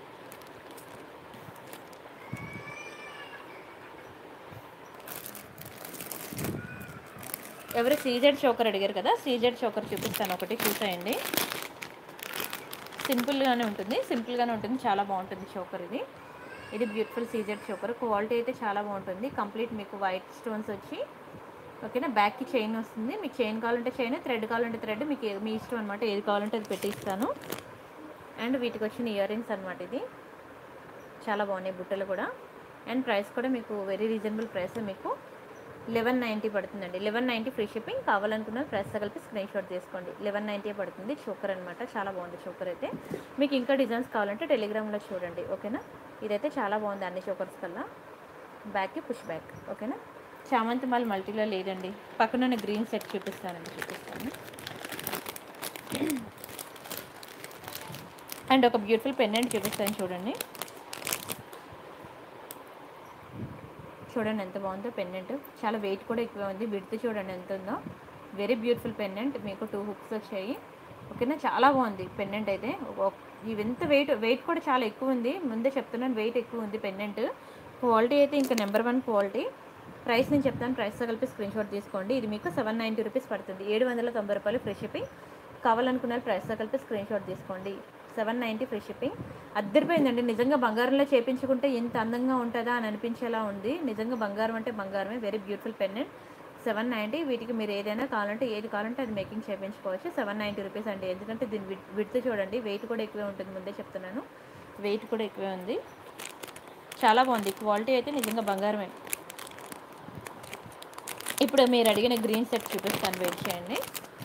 ఎవరు సీజెడ్ చోకర్ అడిగారు కదా సీజెడ్ చోకర్ చూపిస్తాను ఒకటి చూసేయండి సింపుల్గానే ఉంటుంది సింపుల్గానే ఉంటుంది చాలా బాగుంటుంది చోకర్ ఇది ఇది బ్యూటిఫుల్ సీజెడ్ చోకర్ క్వాలిటీ అయితే చాలా బాగుంటుంది కంప్లీట్ మీకు వైట్ స్టోన్స్ వచ్చి ఓకేనా బ్యాక్కి చైన్ వస్తుంది మీకు చైన్ కావాలంటే చైన్ థ్రెడ్ కావాలంటే థ్రెడ్ మీకు ఏ- మీ ఇష్టం అనమాట ఏది కావాలంటే అది పెట్టిస్తాను అండ్ వీటికి వచ్చిన ఇయర్ రింగ్స్ అనమాట ఇది చాలా బాగున్నాయి బుట్టలు కూడా అండ్ ప్రైస్ కూడా మీకు వెరీ రీజనబుల్ ప్రైస్ మీకు లెవెన్ నైంటీ పడుతుందండి లెవెన్ నైంటీ ఫ్రీ షిప్పింగ్ కావాలనుకున్న ప్రైస్ కలిపి స్క్రీన్ షాట్ తీసుకోండి లెవెన్ నైంటీ పడుతుంది చోకర్ అనమాట చాలా బాగుంది చోకర్ అయితే మీకు ఇంకా డిజైన్స్ కావాలంటే టెలిగ్రామ్లో చూడండి ఓకేనా ఇదైతే చాలా బాగుంది అన్ని చోకర్స్ కల్లా బ్యాక్కి పుష్ బ్యాక్ ఓకేనా చామంతి మాల్ మల్టీలో లేదండి పక్కన గ్రీన్ సెట్ చూపిస్తానండి చూపిస్తాను అండ్ ఒక బ్యూటిఫుల్ పెన్నెంట్ చూపిస్తాను చూడండి చూడండి ఎంత బాగుందో పెన్నెంట్ చాలా వెయిట్ కూడా ఎక్కువ ఉంది విడితే చూడండి ఎంత ఉందో వెరీ బ్యూటిఫుల్ పెన్నెంట్ మీకు టూ హుక్స్ వచ్చాయి ఓకేనా చాలా బాగుంది పెన్నెంట్ అయితే ఒక- ఇవి ఎంత వెయిట్ వెయిట్ కూడా చాలా ఎక్కువ ఉంది ముందే చెప్తున్నాను వెయిట్ ఎక్కువ ఉంది పెన్నెంట్ క్వాలిటీ అయితే ఇంకా నెంబర్ వన్ క్వాలిటీ ప్రైస్ నేను చెప్తాను ప్రైస్తో కలిపి స్క్రీన్ షాట్ తీసుకోండి ఇది మీకు సెవెన్ నైంటీ రూపీస్ పడుతుంది ఏడు వందల తొంభై రూపాయలు ఫ్రీ షిప్పింగ్ కావాలనుకున్న ప్రైస్తో కలిపి స్క్రీన్ షాట్ తీసుకోండి సెవెన్ నైంటీ ఫ్రీ షిప్పింగ్ అద్దరిపోయిందండి నిజంగా బంగారంలో చేపించుకుంటే ఎంత అందంగా ఉంటుందా అని అనిపించేలా ఉంది నిజంగా బంగారం అంటే బంగారమే very beautiful pendant seven ninety వీటికి మీరు ఏదైనా కావాలంటే ఏది కావాలంటే అది మేకింగ్ చేయించుకోవచ్చు సెవెన్ నైంటీ రూపీస్ అండి ఎందుకంటే దీని విడ్ విడ్త్ చూడండి వెయిట్ కూడా ఎక్కువే ఉంటుంది ముందే చెప్తున్నాను వెయిట్ కూడా ఎక్కువే ఉంది చాలా బాగుంది క్వాలిటీ అయితే నిజంగా బంగారమే ఇప్పుడు మీరు అడిగిన గ్రీన్ సెట్ చూపిస్తాను వెయిట్ చేయండి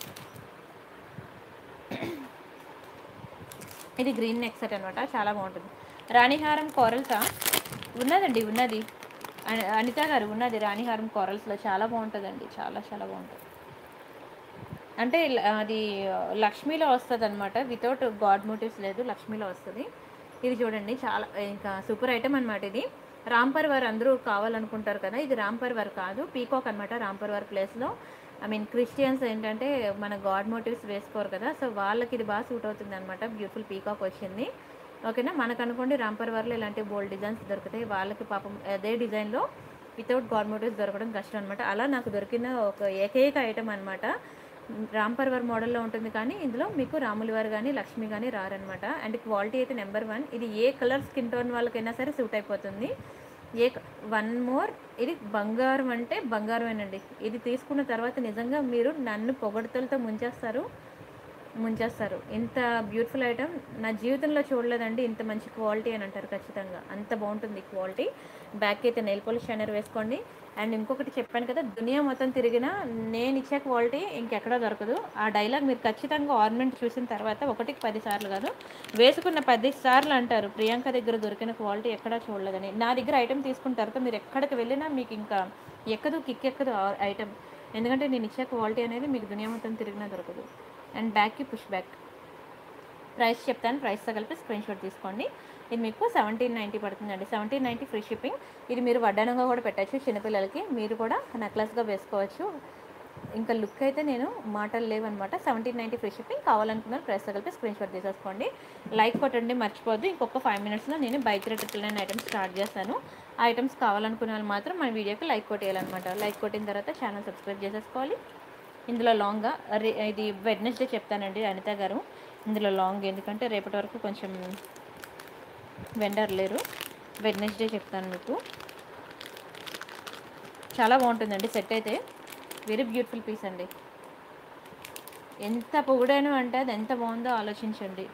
ఇది గ్రీన్ నెక్ సెట్ అనమాట చాలా బాగుంటుంది రాణిహారం కోరల్సా ఉన్నదండి ఉన్నది అని- అనిత గారు ఉన్నది రాణిహారం కోరల్స్లో చాలా బాగుంటుందండి చాలా చాలా బాగుంటుంది అంటే ల- అది లక్ష్మీలో వస్తుంది అనమాట వితౌట్ గాడ్ మోటివ్స్ లేదు లక్ష్మీలో వస్తుంది ఇది చూడండి చాలా ఇంకా సూపర్ ఐటమ్ అనమాట ఇది రాంపర్ వారు అందరూ కావాలనుకుంటారు కదా ఇది రాంపర్ వారు కాదు పీకాక్ అనమాట రాంపర్ వారి ప్లేస్లో ఐ మీన్ క్రిస్టియన్స్ ఏంటంటే మన గాడ్ మోటివ్స్ వేసుకోరు కదా సో వాళ్ళకి ఇది బాగా సూట్ అవుతుంది అనమాట బ్యూటిఫుల్ పీకాక్ వచ్చింది ఓకేనా మనకు అనుకోండి రాంపర్ వారిలో ఇలాంటి బోల్డ్ డిజైన్స్ దొరుకుతాయి వాళ్ళకి పాపం అదే డిజైన్లో వితౌట్ గార్మోటివ్స్ దొరకడం కష్టం అనమాట అలా నాకు దొరికిన ఒక ఏకైక ఐటమ్ అనమాట రామ్ పర్వర్ మోడల్లో ఉంటుంది కానీ ఇందులో మీకు రాములు వారు కానీ లక్ష్మి కానీ రారనమాట అండ్ క్వాలిటీ అయితే నెంబర్ వన్ ఇది ఏ కలర్ స్కిన్ టోన్ వాళ్ళకైనా సరే సూట్ అయిపోతుంది ఏ వన్ మోర్ ఇది బంగారం అంటే బంగారమేనండి ఇది తీసుకున్న తర్వాత నిజంగా మీరు నన్ను పొగడతలతో ముంచేస్తారు ముంచేస్తారు ఇంత బ్యూటిఫుల్ ఐటమ్ నా జీవితంలో చూడలేదండి ఇంత మంచి క్వాలిటీ అని అంటారు ఖచ్చితంగా అంత బాగుంటుంది క్వాలిటీ బ్యాక్ అయితే నెయిల్ పాలిష్ షైనర్ వేసుకోండి అండ్ ఇంకొకటి చెప్పాను కదా దునియా మొత్తం తిరిగినా నేను ఇచ్చే క్వాలిటీ ఇంకెక్కడా దొరకదు ఆ డైలాగ్ మీరు ఖచ్చితంగా ఆర్నమెంట్ చూసిన తర్వాత ఒకటికి పది సార్లు కాదు వేసుకున్న పది సార్లు అంటారు ప్రియాంక దగ్గర దొరికిన క్వాలిటీ ఎక్కడా చూడలేదని నా దగ్గర ఐటమ్ తీసుకున్న తర్వాత మీరు ఎక్కడికి వెళ్ళినా మీకు ఇంకా ఎక్కదు కిక్ ఎక్కదు ఐటమ్ ఎందుకంటే నేను ఇచ్చే క్వాలిటీ అనేది మీకు దునియా మొత్తం తిరిగినా దొరకదు అండ్ బ్యాక్కి పుష్ బ్యాక్ ప్రైస్ చెప్తాను ప్రైస్తో కలిపి స్క్రీన్ షాట్ తీసుకోండి ఇది మీకు సెవెంటీన్ నైంటీ పడుతుందండి సెవెంటీన్ నైంటీ ఫ్రీ షిప్పింగ్ ఇది మీరు వడ్డానంగా కూడా పెట్టచ్చు చిన్నపిల్లలకి మీరు కూడా నెక్లెస్గా వేసుకోవచ్చు ఇంకా లుక్ అయితే నేను మాటలు లేవన్నమాట సెవెంటీన్ నైంటీ ఫ్రీ షిప్పింగ్ కావాలనుకున్నారు ప్రైస్తో కలిపి స్క్రీన్ షాట్ తీసేసుకోండి లైక్ కొట్టండి మర్చిపోద్దు ఇంకొక ఫైవ్ మినిట్స్లో నేను buy three triple nine items start చేస్తాను ఆ ఐటమ్స్ కావాలనుకునే వాళ్ళు మాత్రం మన వీడియోకి లైక్ కొట్టేయాలన్నమాట లైక్ కొట్టిన తర్వాత ఛానల్ సబ్స్క్రైబ్ చేసేసుకోవాలి ఇందులో లాంగ్గా రే- ఇది వెడ్నెస్డే చెప్తానండి అనిత గారు ఇందులో లాంగ్ ఎందుకంటే రేపటి వరకు కొంచెం వెండర్ లేరు వెడ్నెస్డే చెప్తాను మీకు చాలా బాగుంటుందండి సెట్ అయితే వెరీ బ్యూటిఫుల్ పీస్ అండి ఎంత పొగుడాను అంటే అది ఎంత బాగుందో ఆలోచించండి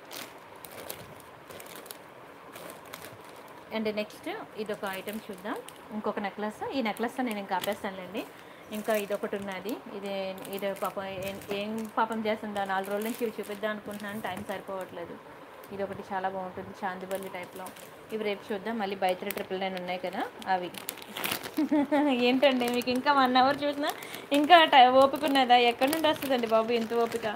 అండ్ నెక్స్ట్ ఇది ఒక ఐటెం చూద్దాం ఇంకొక నెక్లెస్ ఈ నెక్లెస్ నేను ఇంకా ఆపేస్తానులేండి ఇంకా ఇది ఒకటి ఉన్నది ఇది ఇది పాపం ఏం- ఏం పాపం చేస్తుందా నాలుగు రోజుల నుంచి ఇవి చూపిద్దాం అనుకుంటున్నాను టైం సరిపోవట్లేదు ఇది ఒకటి చాలా బాగుంటుంది చాందిబల్లి టైప్లో ఇవి రేపు చూద్దాం మళ్ళీ బై త్రీ ట్రిపుల్ నైన్ ఉన్నాయి కదా అవి ఏంటండి మీకు ఇంకా వన్ అవర్ చూసినా ఇంకా టై ఓపిక ఉన్నదా ఎక్కడి నుండి వస్తుందండి బాబు ఇంత ఓపిక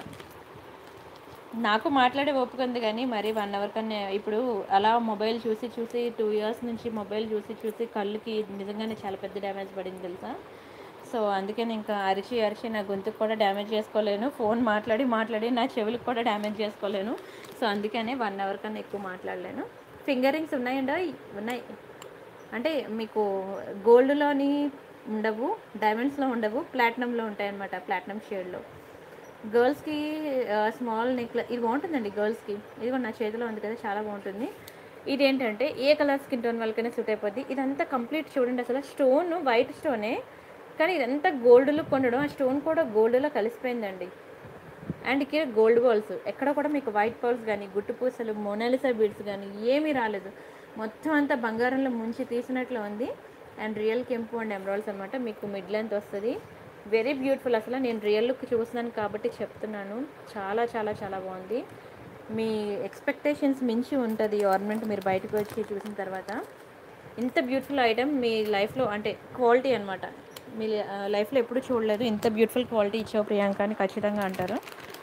నాకు మాట్లాడే ఓపిక ఉంది కానీ మరి వన్ అవర్ కన్నా ఇప్పుడు అలా మొబైల్ చూసి చూసి టూ ఇయర్స్ నుంచి మొబైల్ చూసి చూసి కళ్ళుకి నిజంగానే చాలా పెద్ద డ్యామేజ్ పడింది తెలుసా సో అందుకే నేను ఇంకా అరిచి అరిచి నా గొంతుకు కూడా డ్యామేజ్ చేసుకోలేను ఫోన్ మాట్లాడి మాట్లాడి నా చెవులకు కూడా డ్యామేజ్ చేసుకోలేను సో అందుకనే వన్ అవర్ కన్నా ఎక్కువ మాట్లాడలేను ఫింగర్ రింగ్స్ ఉన్నాయండి ఉన్నాయి అంటే మీకు గోల్డ్లోని ఉండవు డైమండ్స్లో ఉండవు ప్లాటినంలో ఉంటాయి అన్నమాట ప్లాటినం షేడ్లో గర్ల్స్కి స్మాల్ నెక్లెస్ ఇది బాగుంటుందండి గర్ల్స్కి ఇది కూడా నా చేతిలో ఉంది కదా చాలా బాగుంటుంది ఇది ఏంటంటే ఏ కలర్ స్కిన్ టోన్ వాళ్ళకైనా సూట్ అయిపోద్ది ఇదంతా కంప్లీట్ చూడండి అసలు స్టోన్ వైట్ స్టోనే కానీ ఇదంతా గోల్డ్ లుక్ ఉండడం ఆ స్టోన్ కూడా గోల్డ్లో కలిసిపోయిందండి అండ్ ఇక్కడ గోల్డ్ బాల్స్ ఎక్కడ కూడా మీకు వైట్ బాల్స్ కానీ గుట్టు పూసలు మొనాలిసా బీడ్స్ కానీ ఏమీ రాలేదు మొత్తం అంతా బంగారంలో ముంచి తీసినట్లు ఉంది అండ్ రియల్ కెంపు అండ్ ఎమరాల్స్ అనమాట మీకు మిడ్ లెంత్ వస్తుంది వెరీ బ్యూటిఫుల్ అసలు నేను రియల్ లుక్ చూస్తున్నాను కాబట్టి చెప్తున్నాను చాలా చాలా చాలా బాగుంది మీ ఎక్స్పెక్టేషన్స్ మించి ఉంటుంది ఈ ఆర్నమెంట్ మీరు బయటకు వచ్చి చూసిన తర్వాత ఇంత బ్యూటిఫుల్ ఐటమ్ మీ లైఫ్లో అంటే క్వాలిటీ అనమాట మీ లైఫ్లో ఎప్పుడు చూడలేదు ఇంత బ్యూటిఫుల్ క్వాలిటీ ఇచ్చావు ప్రియాంక అని ఖచ్చితంగా అంటారు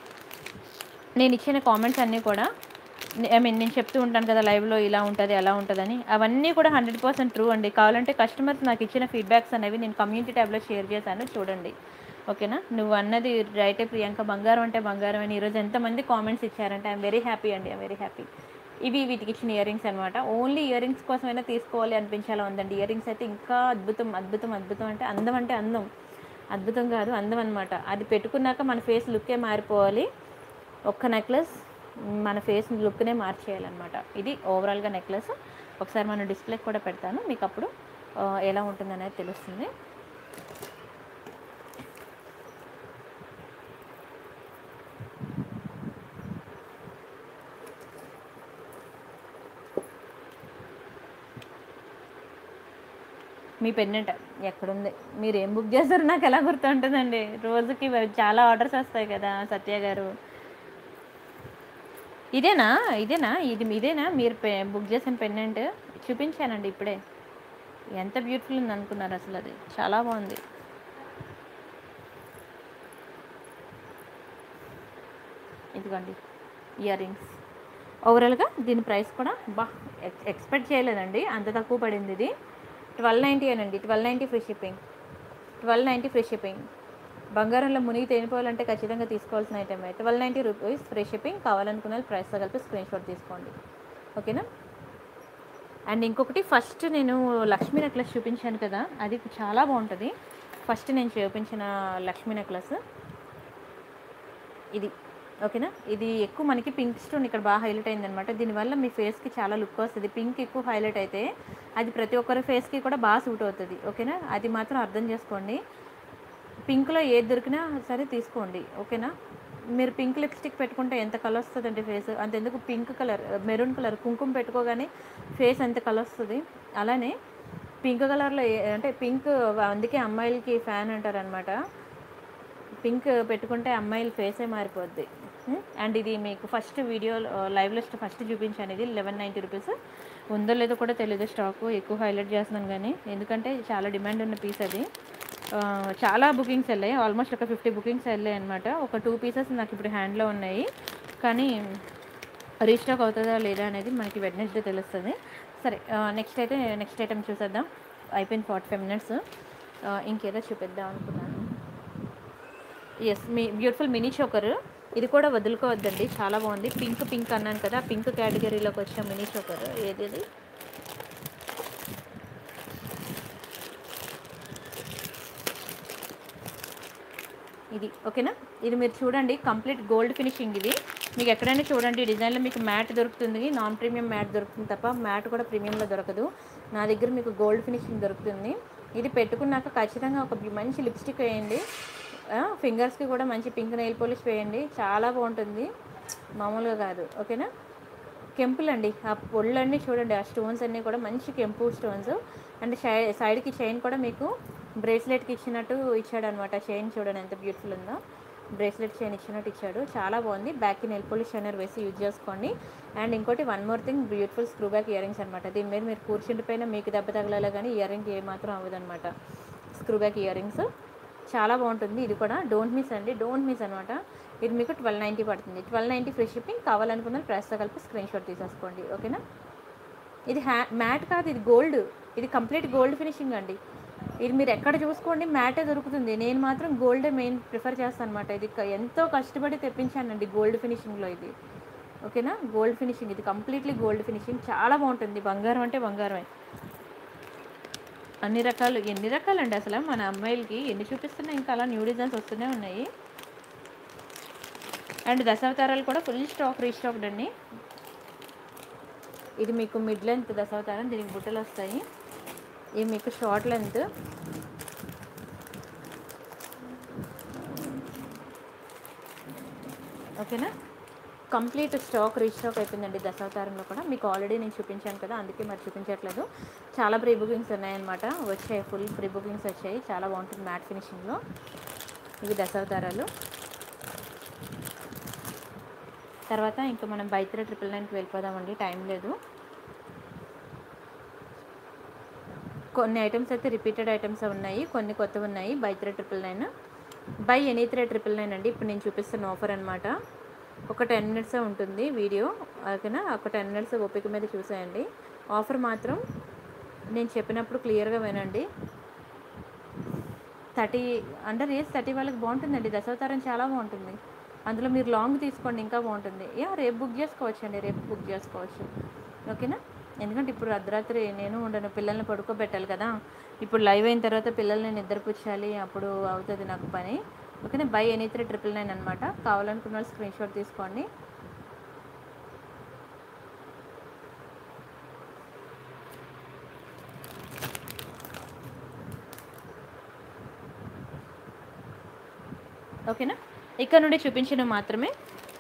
నేను ఇచ్చిన కామెంట్స్ అన్నీ కూడా ఐ మీన్ నేను చెప్తూ ఉంటాను కదా లైవ్లో ఇలా ఉంటుంది అలా ఉంటుందని అవన్నీ కూడా హండ్రెడ్ పర్సెంట్ ట్రూ అండి కావాలంటే కస్టమర్స్ నాకు ఇచ్చిన ఫీడ్బ్యాక్స్ అనేవి నేను కమ్యూనిటీ ట్యాబ్లో షేర్ చేశాను చూడండి ఓకేనా నువ్వు అన్నది రైటే ప్రియాంక బంగారం అంటే బంగారం అని ఈరోజు ఎంతమంది కామెంట్స్ ఇచ్చారంటే ఐఎమ్ వెరీ హ్యాపీ అండి ఐఎమ్ వెరీ హ్యాపీ ఇవి వీటికి ఇచ్చిన ఇయర్ రింగ్స్ అనమాట ఓన్లీ ఇయర్ రింగ్స్ కోసమైనా తీసుకోవాలి అనిపించేలా ఉందండి ఇయర్ రింగ్స్ అయితే ఇంకా అద్భుతం అద్భుతం అద్భుతం అంటే అందం అంటే అందం అద్భుతం కాదు అందం అనమాట అది పెట్టుకున్నాక మన ఫేస్ లుక్కే మారిపోవాలి ఒక్క నెక్లెస్ మన ఫేస్ లుక్నే మార్చేయాలన్నమాట ఇది ఓవరాల్గా నెక్లెస్ ఒకసారి మనం డిస్ప్లే కూడా పెడతాను మీకు అప్పుడు ఆ, ఎలా ఉంటుందనేది తెలుస్తుంది మీ పెన్నెంట్ ఎక్కడుంది మీరు ఏం బుక్ చేస్తారు నాకు ఎలా గుర్తుంటుందండి రోజుకి చాలా ఆర్డర్స్ వస్తాయి కదా సత్య గారు ఇదేనా ఇదేనా ఇది ఇదేనా మీరు పె- బుక్ చేసిన పెన్నెంట్ చూపించానండి ఇప్పుడే ఎంత బ్యూటిఫుల్ ఉంది అనుకున్నారు అసలు అది చాలా బాగుంది ఇదిగోండి ఇయర్ రింగ్స్ ఓవరాల్గా దీని ప్రైస్ కూడా బా ఎక్స్- ఎక్స్పెక్ట్ చేయలేదండి అంత తక్కువ పడింది ఇది ట్వెల్వ్ నైంటీ అనండి twelve ninety free shipping twelve ninety free shipping బంగారంలో మునిగి తేనిపోవాలంటే ఖచ్చితంగా తీసుకోవాల్సిన item twelve ninety rupees free shipping కావాలనుకున్న ప్రైస్తో కలిపి స్క్రీన్ షాట్ తీసుకోండి ఓకేనా అండ్ ఇంకొకటి ఫస్ట్ నేను లక్ష్మీ నెక్లెస్ చూపించాను కదా అది చాలా బాగుంటుంది ఫస్ట్ నేను చూపించిన లక్ష్మీ నెక్లెస్ ఇది ఓకేనా ఇది ఎక్కువ మనకి పింక్ స్టోన్ ఇక్కడ బాగా హైలైట్ అయిందనమాట దీనివల్ల మీ ఫేస్కి చాలా లుక్ వస్తుంది పింక్ ఎక్కువ హైలైట్ అయితే అది ప్రతి ఒక్కరి ఫేస్కి కూడా బాగా సూట్ అవుతుంది ఓకేనా అది మాత్రం అర్థం చేసుకోండి పింక్లో ఏది దొరికినా సరే తీసుకోండి ఓకేనా మీరు పింక్ లిప్స్టిక్ పెట్టుకుంటే ఎంత కలర్ వస్తుందండి ఫేస్ అంతెందుకు పింక్ కలర్ మెరూన్ కలర్ కుంకుమ పెట్టుకోగానే ఫేస్ ఎంత కలర్ వస్తుంది అలానే పింక్ కలర్లో ఏ- అంటే పింక్ అందుకే అమ్మాయిలకి ఫ్యాన్ అంటారనమాట పింక్ పెట్టుకుంటే అమ్మాయిల ఫేసే మారిపోద్ది ఉం? అండ్ ఇది మీకు ఫస్ట్ వీడియో లైవ్లో ఫస్ట్ చూపించాను ఇది లెవెన్ నైంటీ రూపీస్ ఉందో లేదో కూడా తెలియదు స్టాక్ ఎక్కువ హైలైట్ చేస్తున్నాను కానీ ఎందుకంటే చాలా డిమాండ్ ఉన్న పీస్ అది ఆ, చాలా బుకింగ్స్ వెళ్ళాయి ఆల్మోస్ట్ ఒక ఫిఫ్టీ బుకింగ్స్ వెళ్ళాయి అనమాట ఒక టూ పీసెస్ నాకు ఇప్పుడు హ్యాండ్లో ఉన్నాయి కానీ రీస్టాక్ అవుతుందా లేదా అనేది మనకి వెడ్నెస్డే తెలుస్తుంది సరే నెక్స్ట్ అయితే నెక్స్ట్ ఐటమ్ చూసేద్దాం అయిపోయింది ఫార్టీ ఫైవ్ మినిట్స్ ఇంకేదో చూపిద్దాం అనుకున్నాను ఎస్ మీ బ్యూటిఫుల్ మినీ చోకర్ ఇది కూడా వదులుకోవద్దండి చాలా బాగుంది పింక్ పింక్ అన్నాను కదా పింక్ కేటగిరీలోకి వచ్చిన మినీ చోకర్ ఏది ఇది ఇది ఓకేనా ఇది మీరు చూడండి కంప్లీట్ గోల్డ్ ఫినిషింగ్ ఇది మీకు ఎక్కడైనా చూడండి ఈ డిజైన్లో మీకు మ్యాట్ దొరుకుతుంది నాన్ ప్రీమియం మ్యాట్ దొరుకుతుంది తప్ప మ్యాట్ కూడా ప్రీమియంలో దొరకదు నా దగ్గర మీకు గోల్డ్ ఫినిషింగ్ దొరుకుతుంది ఇది పెట్టుకున్నాక ఖచ్చితంగా ఒక మంచి లిప్స్టిక్ వేయండి ఫింగర్స్కి కూడా మంచి పింక్ నెయిల్ పాలిష్ వేయండి చాలా బాగుంటుంది మామూలుగా కాదు ఓకేనా కెంపులు అండి ఆ పొళ్ళన్నీ చూడండి ఆ స్టోన్స్ అన్నీ కూడా మంచి కెంపు స్టోన్స్ అండ్ సై- సైడ్కి చైన్ కూడా మీకు బ్రేస్లెట్కి ఇచ్చినట్టు ఇచ్చాడు అనమాట చైన్ చూడండి ఎంత బ్యూటిఫుల్ ఉందో బ్రేస్లెట్ చైన్ ఇచ్చినట్టు ఇచ్చాడు చాలా బాగుంది బ్యాక్కి నెల్ పోలిష్ షైనర్ వేసి యూజ్ చేసుకోండి అండ్ ఇంకోటి one more thing beautiful screw back ear rings అనమాట దీని మీద మీరు కూర్చుండిపోయినా మీకు దెబ్బ తగలాలి కానీ ఇయర్ రింగ్ ఏమాత్రం అవ్వదన్నమాట స్క్రూ బ్యాక్ ఇయర్ రింగ్స్ చాలా బాగుంటుంది ఇది కూడా డోంట్ మిస్ అండి డోంట్ మిస్ అనమాట ఇది మీకు ట్వెల్వ్ నైంటీ పడుతుంది ట్వెల్వ్ నైంటీ ఫ్రీ షిప్పింగ్ కావాలనుకున్న ప్రైస్తో కలిపి స్క్రీన్ షాట్ తీసేసుకోండి ఓకేనా ఇది హ్యా మ్యాట్ కాదు ఇది గోల్డ్ ఇది కంప్లీట్ గోల్డ్ ఫినిషింగ్ అండి ఇది మీరు ఎక్కడ చూసుకోండి మ్యాటే దొరుకుతుంది నేను మాత్రం గోల్డే మెయిన్ ప్రిఫర్ చేస్తాను అనమాట ఇది క- ఎంతో కష్టపడి తెప్పించానండి గోల్డ్ ఫినిషింగ్లో ఇది ఓకేనా గోల్డ్ ఫినిషింగ్ ఇది కంప్లీట్లీ గోల్డ్ ఫినిషింగ్ చాలా బాగుంటుంది బంగారం అంటే బంగారమే అన్ని రకాలు ఎన్ని రకాలండి అసలు మన అమ్మాయిలకి ఎన్ని చూపిస్తున్నా ఇంకా అలా న్యూ డిజైన్స్ వస్తూనే ఉన్నాయి అండ్ దశావతారాలు కూడా ఫుల్ స్టాక్ రీస్టాక్డ్ అండి ఇది మీకు మిడ్ లెంత్ దశావతారం దీనికి బుట్టలు వస్తాయి ఇది మీకు షార్ట్ లెంత్ ఓకేనా కంప్లీట్ స్టాక్ రీస్టాక్ అయిపోయిందండి దశావతారంలో కూడా మీకు ఆల్రెడీ నేను చూపించాను కదా అందుకే మరి చూపించట్లేదు చాలా ప్రీ బుకింగ్స్ ఉన్నాయన్నమాట వచ్చాయి ఫుల్ ప్రీ బుకింగ్స్ వచ్చాయి చాలా బాగుంటుంది మ్యాట్ ఫినిషింగ్లో ఇవి దశావతారాలు తర్వాత ఇంకా మనం బైత్ర ట్రిపుల్ నైన్కి వెళ్ళిపోదామండి టైం లేదు కొన్ని ఐటమ్స్ అయితే రిపీటెడ్ ఐటమ్స్ ఉన్నాయి కొన్ని కొత్తవి ఉన్నాయి buy three triple nine buy any three triple nine అండి ఇప్పుడు నేను చూపిస్తున్న ఆఫర్ అనమాట ఒక టెన్ మినిట్స్ ఉంటుంది వీడియో ఓకేనా ఒక టెన్ మినిట్స్ ఓపిక మీద చూసేయండి ఆఫర్ మాత్రం నేను చెప్పినప్పుడు క్లియర్గా వినండి థర్టీ అండర్ ఏజ్ థర్టీ వాళ్ళకి బాగుంటుందండి దశావతారం చాలా బాగుంటుంది అందులో మీరు లాంగ్ తీసుకోండి ఇంకా బాగుంటుంది యా రేపు బుక్ చేసుకోవచ్చు అండి రేపు బుక్ చేసుకోవచ్చు ఓకేనా ఎందుకంటే ఇప్పుడు అర్ధరాత్రి నేను ఉండను పిల్లల్ని పడుకోబెట్టాలి కదా ఇప్పుడు లైవ్ అయిన తర్వాత పిల్లల్ని నిద్రపుచ్చాలి అప్పుడు అవుతుంది నాకు పని ఓకేనా buy any three triple nine అనమాట కావాలనుకున్న వాళ్ళు స్క్రీన్ షాట్ తీసుకోండి ఓకేనా ఇక్కడ నుండి చూపించిన మాత్రమే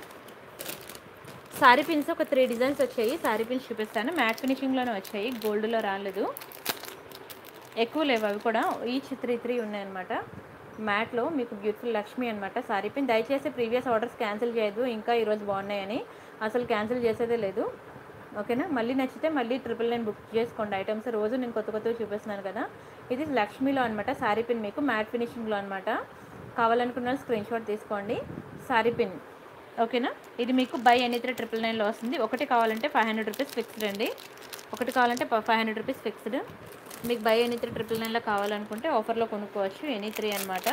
సారీ పిన్స్ ఒక త్రీ డిజైన్స్ వచ్చాయి సారీ పిన్స్ చూపిస్తాను మ్యాట్ ఫినిషింగ్లోనే వచ్చాయి గోల్డ్లో రాలేదు ఎక్కువ లేవు అవి కూడా ఈచ్ త్రీ త్రీ ఉన్నాయన్నమాట మ్యాట్లో మీకు బ్యూటిఫుల్ లక్ష్మి అనమాట సారీ పిన్ దయచేసి ప్రీవియస్ ఆర్డర్స్ క్యాన్సిల్ చేయదు ఇంకా ఈరోజు బాగున్నాయని అసలు క్యాన్సిల్ చేసేదే లేదు ఓకేనా మళ్ళీ నచ్చితే మళ్ళీ ట్రిపుల్ నైన్ బుక్ చేసుకోండి ఐటమ్స్ రోజు నేను కొత్త కొత్తవి చూపిస్తున్నాను కదా ఇది లక్ష్మిలో అనమాట సారీ పిన్ మీకు మ్యాట్ ఫినిషింగ్లో అనమాట కావాలనుకున్న స్క్రీన్ షాట్ తీసుకోండి సారీ పిన్ ఓకేనా ఇది మీకు బై ఎనీ త్రీ ట్రిపుల్ నైన్లో వస్తుంది ఒకటి కావాలంటే ఫైవ్ హండ్రెడ్ రూపీస్ ఫిక్స్డ్ అండి ఒకటి కావాలంటే ఫైవ్ హండ్రెడ్ రూపీస్ ఫిక్స్డ్ మీకు బై ఎనీ త్రీ ట్రిపుల్ నైన్లో కావాలనుకుంటే ఆఫర్లో కొనుక్కోవచ్చు ఎనీ త్రీ అనమాట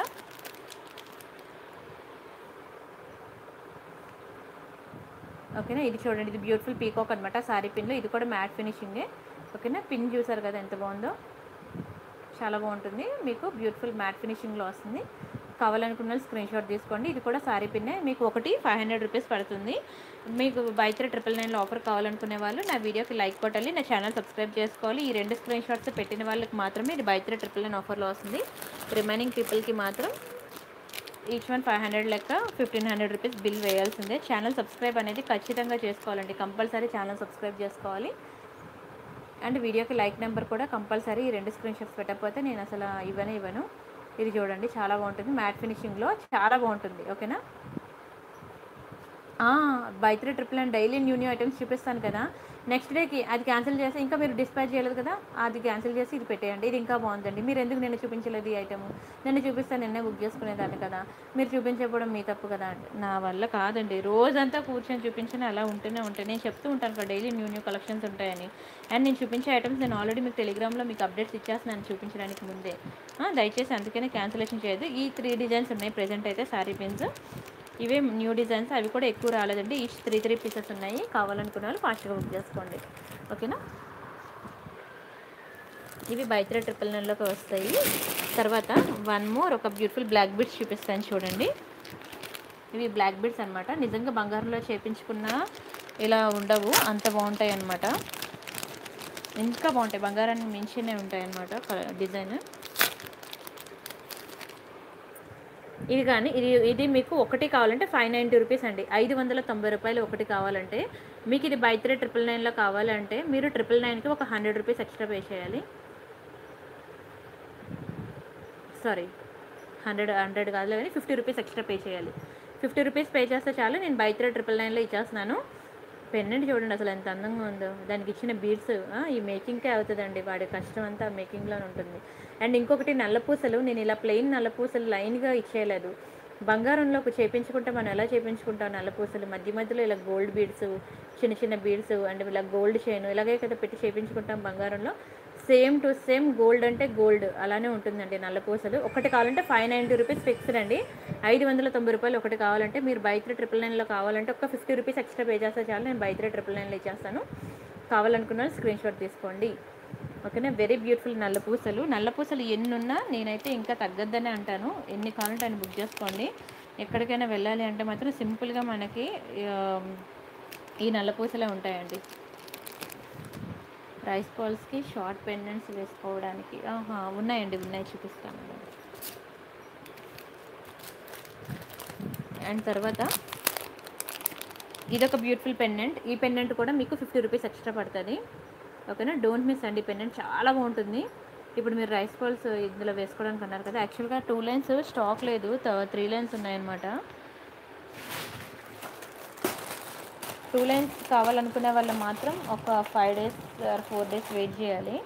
ఓకేనా ఇది చూడండి ఇది బ్యూటిఫుల్ పీకాక్ అనమాట సారీ పిన్లో ఇది కూడా మ్యాట్ ఫినిషింగే ఓకేనా పిన్ చూసారు కదా ఎంత బాగుందో చాలా బాగుంటుంది మీకు బ్యూటిఫుల్ మ్యాట్ ఫినిషింగ్లో వస్తుంది కావాలనుకున్న వాళ్ళు స్క్రీన్ షాట్ తీసుకోండి ఇది కూడా సారీ పిన్నే మీకు ఒకటి ఫైవ్ హండ్రెడ్ రూపీస్ పడుతుంది మీకు బైత్రే ట్రిపుల్ నైన్లో ఆఫర్ కావాలనుకునే వాళ్ళు నా వీడియోకి లైక్ కొట్టాలి నా ఛానల్ సబ్స్క్రైబ్ చేసుకోవాలి ఈ రెండు స్క్రీన్ షాట్స్ పెట్టిన వాళ్ళకి మాత్రమే ఇది బైత్రే ట్రిపుల్ నైన్ ఆఫర్లో వస్తుంది రిమైనింగ్ పీపుల్కి మాత్రం ఈచ్ వన్ ఫైవ్ హండ్రెడ్ లెక్క ఫిఫ్టీన్ హండ్రెడ్ రూపీస్ బిల్ వేయాల్సిందే ఛానల్ సబ్స్క్రైబ్ అనేది ఖచ్చితంగా చేసుకోవాలండి కంపల్సరీ ఛానల్ సబ్స్క్రైబ్ చేసుకోవాలి అండ్ వీడియోకి లైక్ నెంబర్ కూడా కంపల్సరీ ఈ రెండు స్క్రీన్ షాట్స్ పెట్టకపోతే నేను అసలు ఇవ్వనే ఇవ్వను ఇది చూడండి చాలా బాగుంటుంది మ్యాట్ ఫినిషింగ్లో చాలా బాగుంటుంది ఓకేనా buy three triple and daily new new items చూపిస్తాను కదా నెక్స్ట్ డేకి అది క్యాన్సిల్ చేసి ఇంకా మీరు డిస్పాచ్ చేయలేదు కదా అది క్యాన్సిల్ చేసి ఇది పెట్టేయండి ఇది ఇంకా బాగుందండి మీరు ఎందుకు నేను చూపించలేదు ఈ ఐటమ్ నేను చూపిస్తాను నిన్నే బుక్ చేసుకునేదాన్ని కదా మీరు చూపించకపోవడం మీ తప్పు కదా అంటే నా వల్ల కాదండి రోజంతా కూర్చొని చూపించిన అలా ఉంటూనే ఉంటాయి నేను చెప్తూ ఉంటాను కదా డైలీ న్యూ న్యూ కలెక్షన్స్ ఉంటాయని అండ్ నేను చూపించే ఐటమ్స్ నేను ఆల్రెడీ మీకు టెలిగ్రామ్లో మీకు అప్డేట్స్ ఇచ్చేస్తున్నాను చూపించడానికి ముందే ఆ, దయచేసి అందుకనే క్యాన్సిలేషన్ చేయదు ఈ త్రీ డిజైన్స్ ఉన్నాయి ప్రెజెంట్ అయితే శారీ పిన్స్ ఇవే న్యూ డిజైన్స్ అవి కూడా ఎక్కువ రాలేదండి ఈ త్రీ త్రీ పీసెస్ ఉన్నాయి కావాలనుకున్న వాళ్ళు ఫాస్ట్గా బుక్ చేసుకోండి ఓకేనా ఇవి బైత్రే ట్రిపుల్ నైన్లోకి వస్తాయి తర్వాత వన్ మోర్ ఒక బ్యూటిఫుల్ బ్లాక్ బీడ్స్ చూపిస్తాను చూడండి ఇవి బ్లాక్ బీడ్స్ అనమాట నిజంగా బంగారంలో చేపించుకున్న ఇలా ఉండవు అంత బాగుంటాయి అనమాట ఇంకా బాగుంటాయి బంగారాన్ని మించినే ఉంటాయి అనమాట డిజైన్ ఇది కానీ ఇది ఇది మీకు ఒకటి కావాలంటే ఫైవ్ నైంటీ రూపీస్ అండి ఐదు వందల తొంభై రూపాయలు ఒకటి కావాలంటే మీకు ఇది బై త్రీ ట్రిపుల్ నైన్లో కావాలంటే మీరు ట్రిపుల్ నైన్కి ఒక హండ్రెడ్ రూపీస్ ఎక్స్ట్రా పే చేయాలి సారీ హండ్రెడ్ హండ్రెడ్ కాదు కానీ ఫిఫ్టీ రూపీస్ ఎక్స్ట్రా పే చేయాలి ఫిఫ్టీ రూపీస్ పే చేస్తే చాలు నేను బై త్రీ ట్రిపుల్ నైన్లో ఇచ్చేస్తున్నాను పెన్నెంట్ చూడండి అసలు ఎంత అందంగా ఉందో దానికి ఇచ్చిన బీడ్స్ ఈ మేకింగ్కే అవుతుందండి వాడి కష్టం అంతా మేకింగ్లోనే ఉంటుంది అండ్ ఇంకొకటి నల్లపూసలు నేను ఇలా ప్లెయిన్ నల్లపూసలు లైన్గా ఇచ్చేయలేదు బంగారంలో ఒక చేపించుకుంటే మనం ఎలా చేపించుకుంటాం నల్లపూసలు మధ్య మధ్యలో ఇలా గోల్డ్ బీడ్స్ చిన్న చిన్న బీడ్స్ అండ్ ఇలా గోల్డ్ చైన్ ఇలాగే కదా పెట్టి చేపించుకుంటాం బంగారంలో సేమ్ టు సేమ్ గోల్డ్ అంటే గోల్డ్ అలానే ఉంటుందండి నల్లపూసలు ఒకటి కావాలంటే ఫైవ్ నైంటీ రూపీస్ ఫిక్స్డ్ అండి ఐదు వందల తొంభై రూపాయలు ఒకటి కావాలంటే మీరు బై త్రీ ట్రిపుల్ నైన్లో కావాలంటే ఒక ఫిఫ్టీ రూపీస్ ఎక్స్ట్రా పే చేస్తే చాలు నేను బై త్రీ ట్రిపుల్ నైన్లో ఇచ్చేస్తాను కావాలనుకున్న స్క్రీన్ షాట్ తీసుకోండి ఓకేనా వెరీ బ్యూటిఫుల్ నల్ల పూసలు నల్ల పూసలు ఎన్ని ఉన్నా నేనైతే ఇంకా తగ్గద్దనే అంటాను ఎన్ని కావాలంటే అని బుక్ చేసుకోండి ఎక్కడికైనా వెళ్ళాలి అంటే మాత్రం సింపుల్గా మనకి ఆ, ఈ నల్ల పూసలే ఉంటాయండి రైస్ బాల్స్కి షార్ట్ పెండెంట్స్ వేసుకోవడానికి ఆహా, ఉన్నాయండి ఉన్నాయి చూపిస్తాను అండ్ తర్వాత ఇదొక బ్యూటిఫుల్ పెండెంట్ ఈ పెండెంట్ కూడా మీకు ఫిఫ్టీ రూపీస్ ఎక్స్ట్రా పడుతుంది ఓకేనా డోంట్ మిస్ అండి పెండెంట్ చాలా బాగుంటుంది ఇప్పుడు మీరు రైస్ బాల్స్ ఇందులో వేసుకోవడానికి అన్నారు కదా యాక్చువల్గా టూ లైన్స్ స్టాక్ లేదు త్రీ లైన్స్ ఉన్నాయన్నమాట టూ లైన్స్ కావాలనుకునే వాళ్ళు మాత్రం ఒక five days or four days wait చేయాలి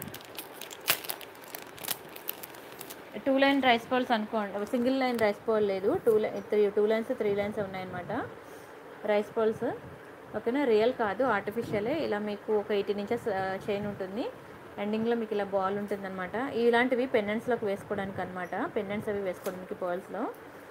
టూ లైన్ రైస్ బాల్స్ అనుకోండి సింగిల్ లైన్ రైస్ బాల్ లేదు two line three two lines three lines ఉన్నాయన్నమాట రైస్ బాల్స్ ఓకేనా రియల్ కాదు ఆర్టిఫిషియలే ఇలా మీకు ఒక ఎయిటీన్ ఇంచెస్ చైన్ ఉంటుంది ఎండింగ్లో మీకు ఇలా బాల్ ఉంటుంది అనమాట ఇలాంటివి పెండెంట్స్లోకి వేసుకోవడానికి అనమాట పెండెంట్స్ అవి వేసుకోవడానికి బాల్స్లో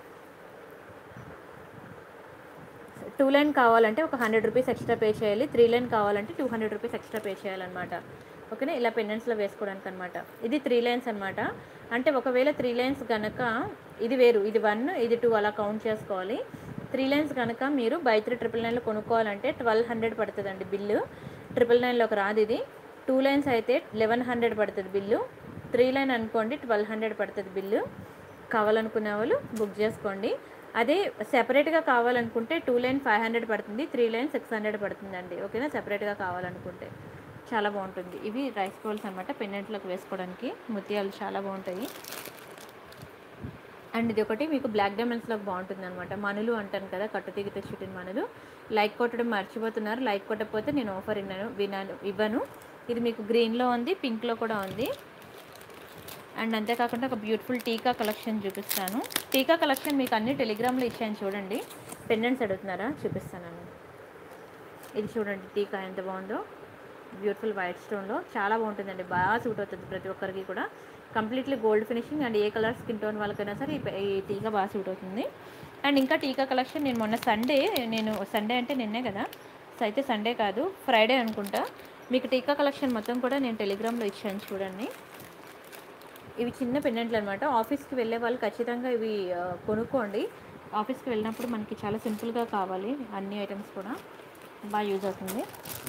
టూ లైన్ కావాలంటే ఒక హండ్రెడ్ రూపీస్ ఎక్స్ట్రా పే చేయాలి త్రీ లైన్ కావాలంటే two hundred rupees extra pay చేయాలన్నమాట ఓకేనా ఇలా పెండెంట్స్లో వేసుకోవడానికి అనమాట ఇది త్రీ లైన్స్ అనమాట అంటే ఒకవేళ త్రీ లైన్స్ కనుక ఇది వేరు ఇది వన్ ఇది టూ అలా కౌంట్ చేసుకోవాలి త్రీ లైన్స్ కనుక మీరు బై త్రీ ట్రిపుల్ నైన్లో కొనుక్కోవాలంటే ట్వెల్వ్ హండ్రెడ్ పడుతుందండి బిల్లు ట్రిపుల్ నైన్లోకి రాదు ఇది టూ లైన్స్ అయితే లెవెన్ హండ్రెడ్ పడుతుంది బిల్లు త్రీ లైన్ అనుకోండి ట్వెల్వ్ హండ్రెడ్ పడుతుంది బిల్లు కావాలనుకునే వాళ్ళు బుక్ చేసుకోండి అదే సెపరేట్గా కావాలనుకుంటే టూ లైన్ ఫైవ్ హండ్రెడ్ పడుతుంది త్రీ లైన్ సిక్స్ హండ్రెడ్ పడుతుందండి ఓకేనా సెపరేట్గా కావాలనుకుంటే చాలా బాగుంటుంది ఇవి రైస్ బౌల్స్ అనమాట పెన్నెంట్లోకి వేసుకోవడానికి ముత్యాలు చాలా బాగుంటాయి అండ్ ఇది ఒకటి మీకు బ్లాక్ డైమండ్స్లోకి బాగుంటుంది అనమాట మనులు అంటాను కదా కట్టుతీగతో చుట్టిన మనులు లైక్ కొట్టడం మర్చిపోతున్నారు లైక్ కొట్టకపోతే నేను ఆఫర్ విన్నాను వినాను ఇవ్వను ఇది మీకు గ్రీన్లో ఉంది పింక్లో కూడా ఉంది అండ్ అంతేకాకుండా ఒక బ్యూటిఫుల్ టీకా కలెక్షన్ చూపిస్తాను టీకా కలెక్షన్ మీకు అన్ని టెలిగ్రామ్లో ఇచ్చాను చూడండి పెండెంట్స్ అడుగుతున్నారా చూపిస్తాను ఇది చూడండి టీకా ఎంత బాగుందో బ్యూటిఫుల్ వైట్ స్టోన్లో చాలా బాగుంటుందండి బాగా సూట్ అవుతుంది ప్రతి ఒక్కరికి కూడా completely gold finishing and a colour skin tone వాళ్ళకైనా సరే ఈ ప- ఈ టీకా బాగా సూట్ అవుతుంది అండ్ ఇంకా టీకా కలెక్షన్ నేను మొన్న సండే నేను సండే అంటే నిన్నే కదా సో అయితే సండే కాదు ఫ్రైడే అనుకుంటా మీకు టీకా కలెక్షన్ మొత్తం కూడా నేను టెలిగ్రామ్లో ఇచ్చాను చూడండి ఇవి చిన్న పెండెంట్లు అనమాట ఆఫీస్కి వెళ్ళే వాళ్ళు ఖచ్చితంగా ఇవి ఆ, కొనుక్కోండి ఆఫీస్కి వెళ్ళినప్పుడు మనకి చాలా సింపుల్గా కావాలి అన్ని ఐటమ్స్ కూడా బాగా యూజ్ అవుతుంది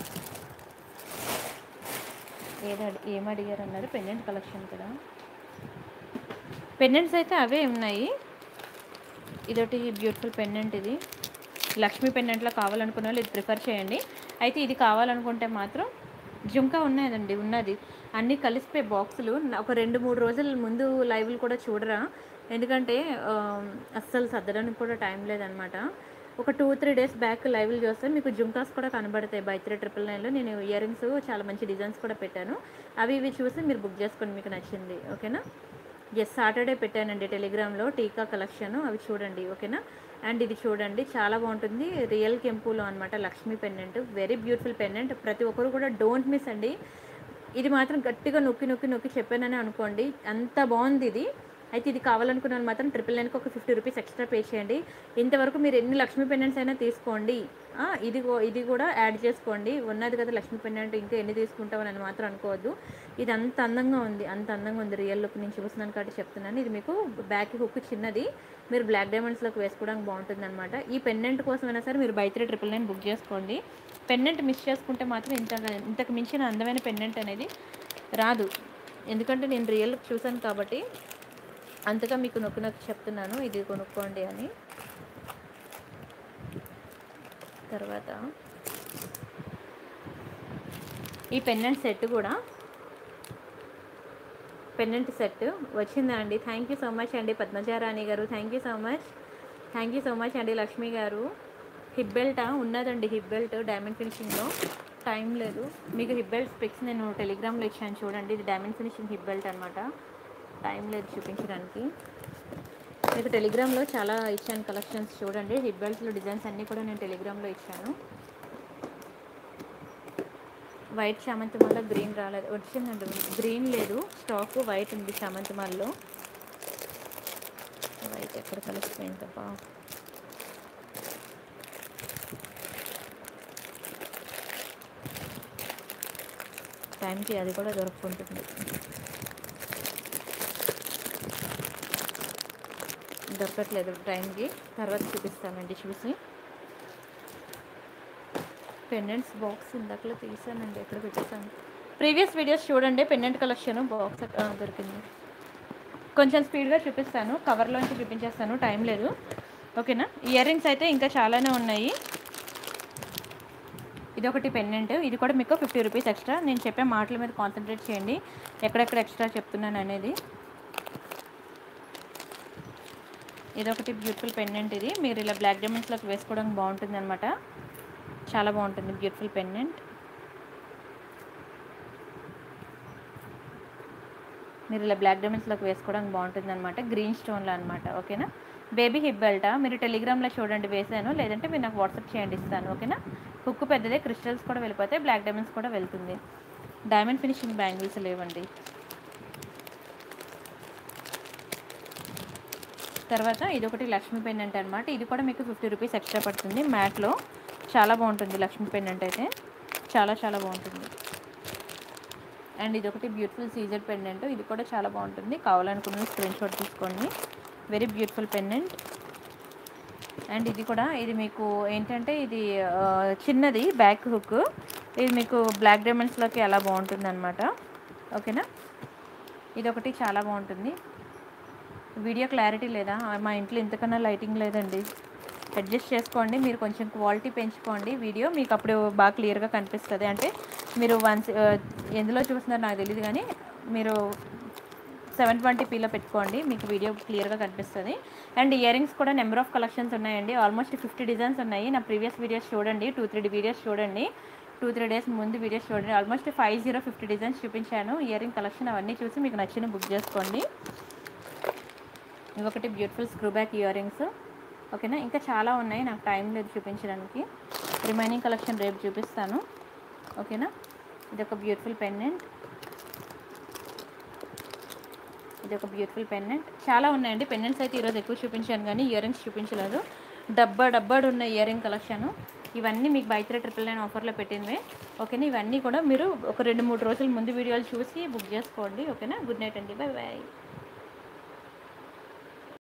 ఏదో అడి- ఏం అడిగారు అన్నారు పెండెంట్ కలెక్షన్ కదా పెండెంట్స్ అయితే అవే ఉన్నాయి ఇదొకటి బ్యూటిఫుల్ పెండెంట్ ఇది లక్ష్మీ పెండెంట్లో కావాలనుకున్న వాళ్ళు ఇది ప్రిఫర్ చేయండి అయితే ఇది కావాలనుకుంటే మాత్రం జుంకా ఉన్నదండి ఉన్నది అన్నీ కలిసిపోయి బాక్సులు నా- ఒక రెండు మూడు రోజుల ముందు లైవ్లు కూడా చూడరా ఎందుకంటే ఆ, అస్సలు సర్దడానికి కూడా టైం లేదనమాట ఒక టూ త్రీ డేస్ బ్యాక్ లైవ్లు చూస్తే మీకు జుంకాస్ కూడా కనబడతాయి బై త్రీ ట్రిపుల్ నైన్లో నేను ఇయర్ రింగ్స్ చాలా మంచి డిజైన్స్ కూడా పెట్టాను అవి ఇవి చూసి మీరు బుక్ చేసుకోండి మీకు నచ్చింది ఓకేనా ఎస్ సాటర్డే పెట్టానండి టెలిగ్రామ్లో టీకా కలెక్షన్ అవి చూడండి ఓకేనా అండ్ ఇది చూడండి చాలా బాగుంటుంది రియల్ కెంపులో అనమాట Lakshmi pendant very beautiful pendant ప్రతి ఒక్కరు కూడా డోంట్ మిస్ అండి ఇది మాత్రం గట్టిగా నొక్కి నొక్కి నొక్కి చెప్పానని అనుకోండి అంత బాగుంది ఇది అయితే ఇది కావాలనుకున్నాను మాత్రం ట్రిపుల్ నైన్కి ఒక ఫిఫ్టీ రూపీస్ ఎక్స్ట్రా పే చేయండి ఇంతవరకు మీరు ఎన్ని లక్ష్మీ పెండెంట్స్ అయినా తీసుకోండి ఆ, ఇది కూ- ఇది కూడా యాడ్ చేసుకోండి ఉన్నది కదా లక్ష్మీ పెండెంట్ ఇంకా ఎన్ని తీసుకుంటామని అని మాత్రం అనుకోవద్దు ఇది అంత అందంగా ఉంది అంత అందంగా ఉంది రియల్ లుక్ నేను చూస్తున్నాను కాబట్టి చెప్తున్నాను ఇది మీకు బ్యాక్ హుక్ చిన్నది మీరు బ్లాక్ డైమండ్స్లోకి వేసుకోవడానికి బాగుంటుంది అనమాట ఈ పెండెంట్ కోసమైనా సరే మీరు buy three triple nine book చేసుకోండి పెండెంట్ మిస్ చేసుకుంటే మాత్రం ఇంత ఇంతకు మించిన అందమైన పెండెంట్ అనేది రాదు ఎందుకంటే నేను రియల్ లుక్ చూశాను కాబట్టి అంతగా మీకు నొక్కి నొక్కి చెప్తున్నాను ఇది కొనుక్కోండి అని తర్వాత ఈ పెండెంట్ సెట్ కూడా పెండెంట్ సెట్ వచ్చిందా అండి థ్యాంక్ యూ సో మచ్ అండి Padmajarani garu thank you so much thank you so much అండి లక్ష్మి గారు హిప్ బెల్ట్ ఉన్నదండి హిప్ బెల్ట్ డైమండ్ ఫినిషింగ్లో టైం లేదు మీకు హిప్ బెల్ట్ పిక్స్ నేను టెలిగ్రామ్లో ఇచ్చాను చూడండి ఇది డైమండ్ ఫినిషింగ్ హిప్ బెల్ట్ అనమాట టైం లేదు చూపించడానికి మీకు టెలిగ్రామ్లో చాలా ఇచ్చాను కలెక్షన్స్ చూడండి హిప్ బెల్ట్స్లో డిజైన్స్ అన్నీ కూడా నేను టెలిగ్రామ్లో ఇచ్చాను వైట్ చామంతి మాల గ్రీన్ రాలేదు వచ్చిందండి గ్రీన్ లేదు స్టాక్ వైట్ ఉంది చామంతి మాలలో వైట్ ఎక్కడ కలిసిపోయింది తప్ప టైంకి అది కూడా దొరుకుతుంటుంది దొరకట్లేదు టైంకి తర్వాత చూపిస్తామండి చూసి పెండెంట్స్ బాక్స్ ఇందాకలో తీసానండి ఎక్కడ పెట్టేసాను ప్రీవియస్ వీడియోస్ చూడండి పెండెంట్ కలెక్షన్ బాక్స్ దొరికింది కొంచెం స్పీడ్గా చూపిస్తాను కవర్లోంచి చూపించేస్తాను టైం లేదు ఓకేనా ఇయర్ రింగ్స్ అయితే ఇంకా చాలానే ఉన్నాయి ఇది ఒకటి పెండెంట్ ఇది కూడా మీకు ఫిఫ్టీ రూపీస్ ఎక్స్ట్రా నేను చెప్పే మాటల మీద కాన్సన్ట్రేట్ చేయండి ఎక్కడెక్కడ ఎక్స్ట్రా చెప్తున్నాను అనేది ఇది ఒకటి బ్యూటిఫుల్ పెండెంట్ ఇది మీరు ఇలా బ్లాక్ డైమండ్స్లోకి వేసుకోవడానికి బాగుంటుంది అనమాట చాలా బాగుంటుంది బ్యూటిఫుల్ పెండెంట్ మీరు ఇలా బ్లాక్ డైమండ్స్లోకి వేసుకోవడానికి బాగుంటుంది అనమాట గ్రీన్ స్టోన్లో అనమాట ఓకేనా బేబీ హిప్ బెల్ట్ మీరు టెలిగ్రామ్లో చూడండి వేసాను లేదంటే మీరు నాకు వాట్సాప్ చేయండి ఇస్తాను ఓకేనా హుక్ పెద్దదే క్రిస్టల్స్ కూడా వెళ్ళిపోతాయి బ్లాక్ డైమండ్స్ కూడా వెళ్తుంది డైమండ్ ఫినిషింగ్ బ్యాంగిల్స్ లేవండి తర్వాత ఇది ఒకటి లక్ష్మీ పెండెంట్ అనమాట ఇది కూడా మీకు ఫిఫ్టీ రూపీస్ ఎక్స్ట్రా పడుతుంది మ్యాట్లో చాలా బాగుంటుంది లక్ష్మీ పెండెంట్ అయితే చాలా చాలా బాగుంటుంది అండ్ ఇది ఒకటి బ్యూటిఫుల్ సీజెడ్ పెండెంట్ ఇది కూడా చాలా బాగుంటుంది కావాలనుకున్న స్క్రీన్ షాట్ తీసుకోండి వెరీ బ్యూటిఫుల్ పెండెంట్ అండ్ ఇది కూడా ఇది మీకు ఏంటంటే ఇది ఆ, చిన్నది బ్యాక్ హుక్ ఇది మీకు బ్లాక్ డైమండ్స్లోకి అలా బాగుంటుంది అనమాట ఓకేనా ఇది ఒకటి చాలా బాగుంటుంది వీడియో క్లారిటీ లేదా ఆ, మా ఇంట్లో ఇంతకన్నా లైటింగ్ లేదండి అడ్జస్ట్ చేసుకోండి మీరు కొంచెం క్వాలిటీ పెంచుకోండి వీడియో మీకు అప్పుడు బాగా క్లియర్గా కనిపిస్తుంది అంటే మీరు వన్స్ ఎందులో చూస్తున్నారో నాకు తెలియదు కానీ మీరు సెవెన్ ట్వంటీ పీలో పెట్టుకోండి మీకు వీడియో క్లియర్గా కనిపిస్తుంది అండ్ ఇయర్ రింగ్స్ కూడా నెంబర్ ఆఫ్ కలెక్షన్స్ ఉన్నాయండి ఆల్మోస్ట్ ఫిఫ్టీ డిజైన్స్ ఉన్నాయి నా ప్రీవియస్ వీడియోస్ చూడండి టూ త్రీ వీడియోస్ చూడండి టూ త్రీ డేస్ ముందు వీడియోస్ చూడండి almost five zero fifty designs చూపించాను ఇయర్ రింగ్ కలెక్షన్ అవన్నీ చూసి మీకు నచ్చిన బుక్ చేసుకోండి ఇవి ఒకటి beautiful screw back ear rings ఓకేనా ఇంకా చాలా ఉన్నాయి నాకు టైం లేదు చూపించడానికి రిమైనింగ్ కలెక్షన్ రేపు చూపిస్తాను ఓకేనా ఇది ఒక బ్యూటిఫుల్ పెండెంట్ ఇది ఒక బ్యూటిఫుల్ పెండెంట్ చాలా ఉన్నాయండి పెండెంట్స్ అయితే ఈరోజు ఎక్కువ చూపించాను కానీ ఇయర్ రింగ్స్ చూపించలేదు డబ్బా డబ్బాడు ఉన్న ఇయర్ రింగ్ కలెక్షన్ ఇవన్నీ మీకు బైత్రే ట్రిపుల్ నైన్ ఆఫర్లో పెట్టినవే ఓకేనా ఇవన్నీ కూడా మీరు ఒక రెండు మూడు రోజుల ముందు వీడియోలు చూసి బుక్ చేసుకోండి ఓకేనా గుడ్ నైట్ అండి బాయ్ బాయ్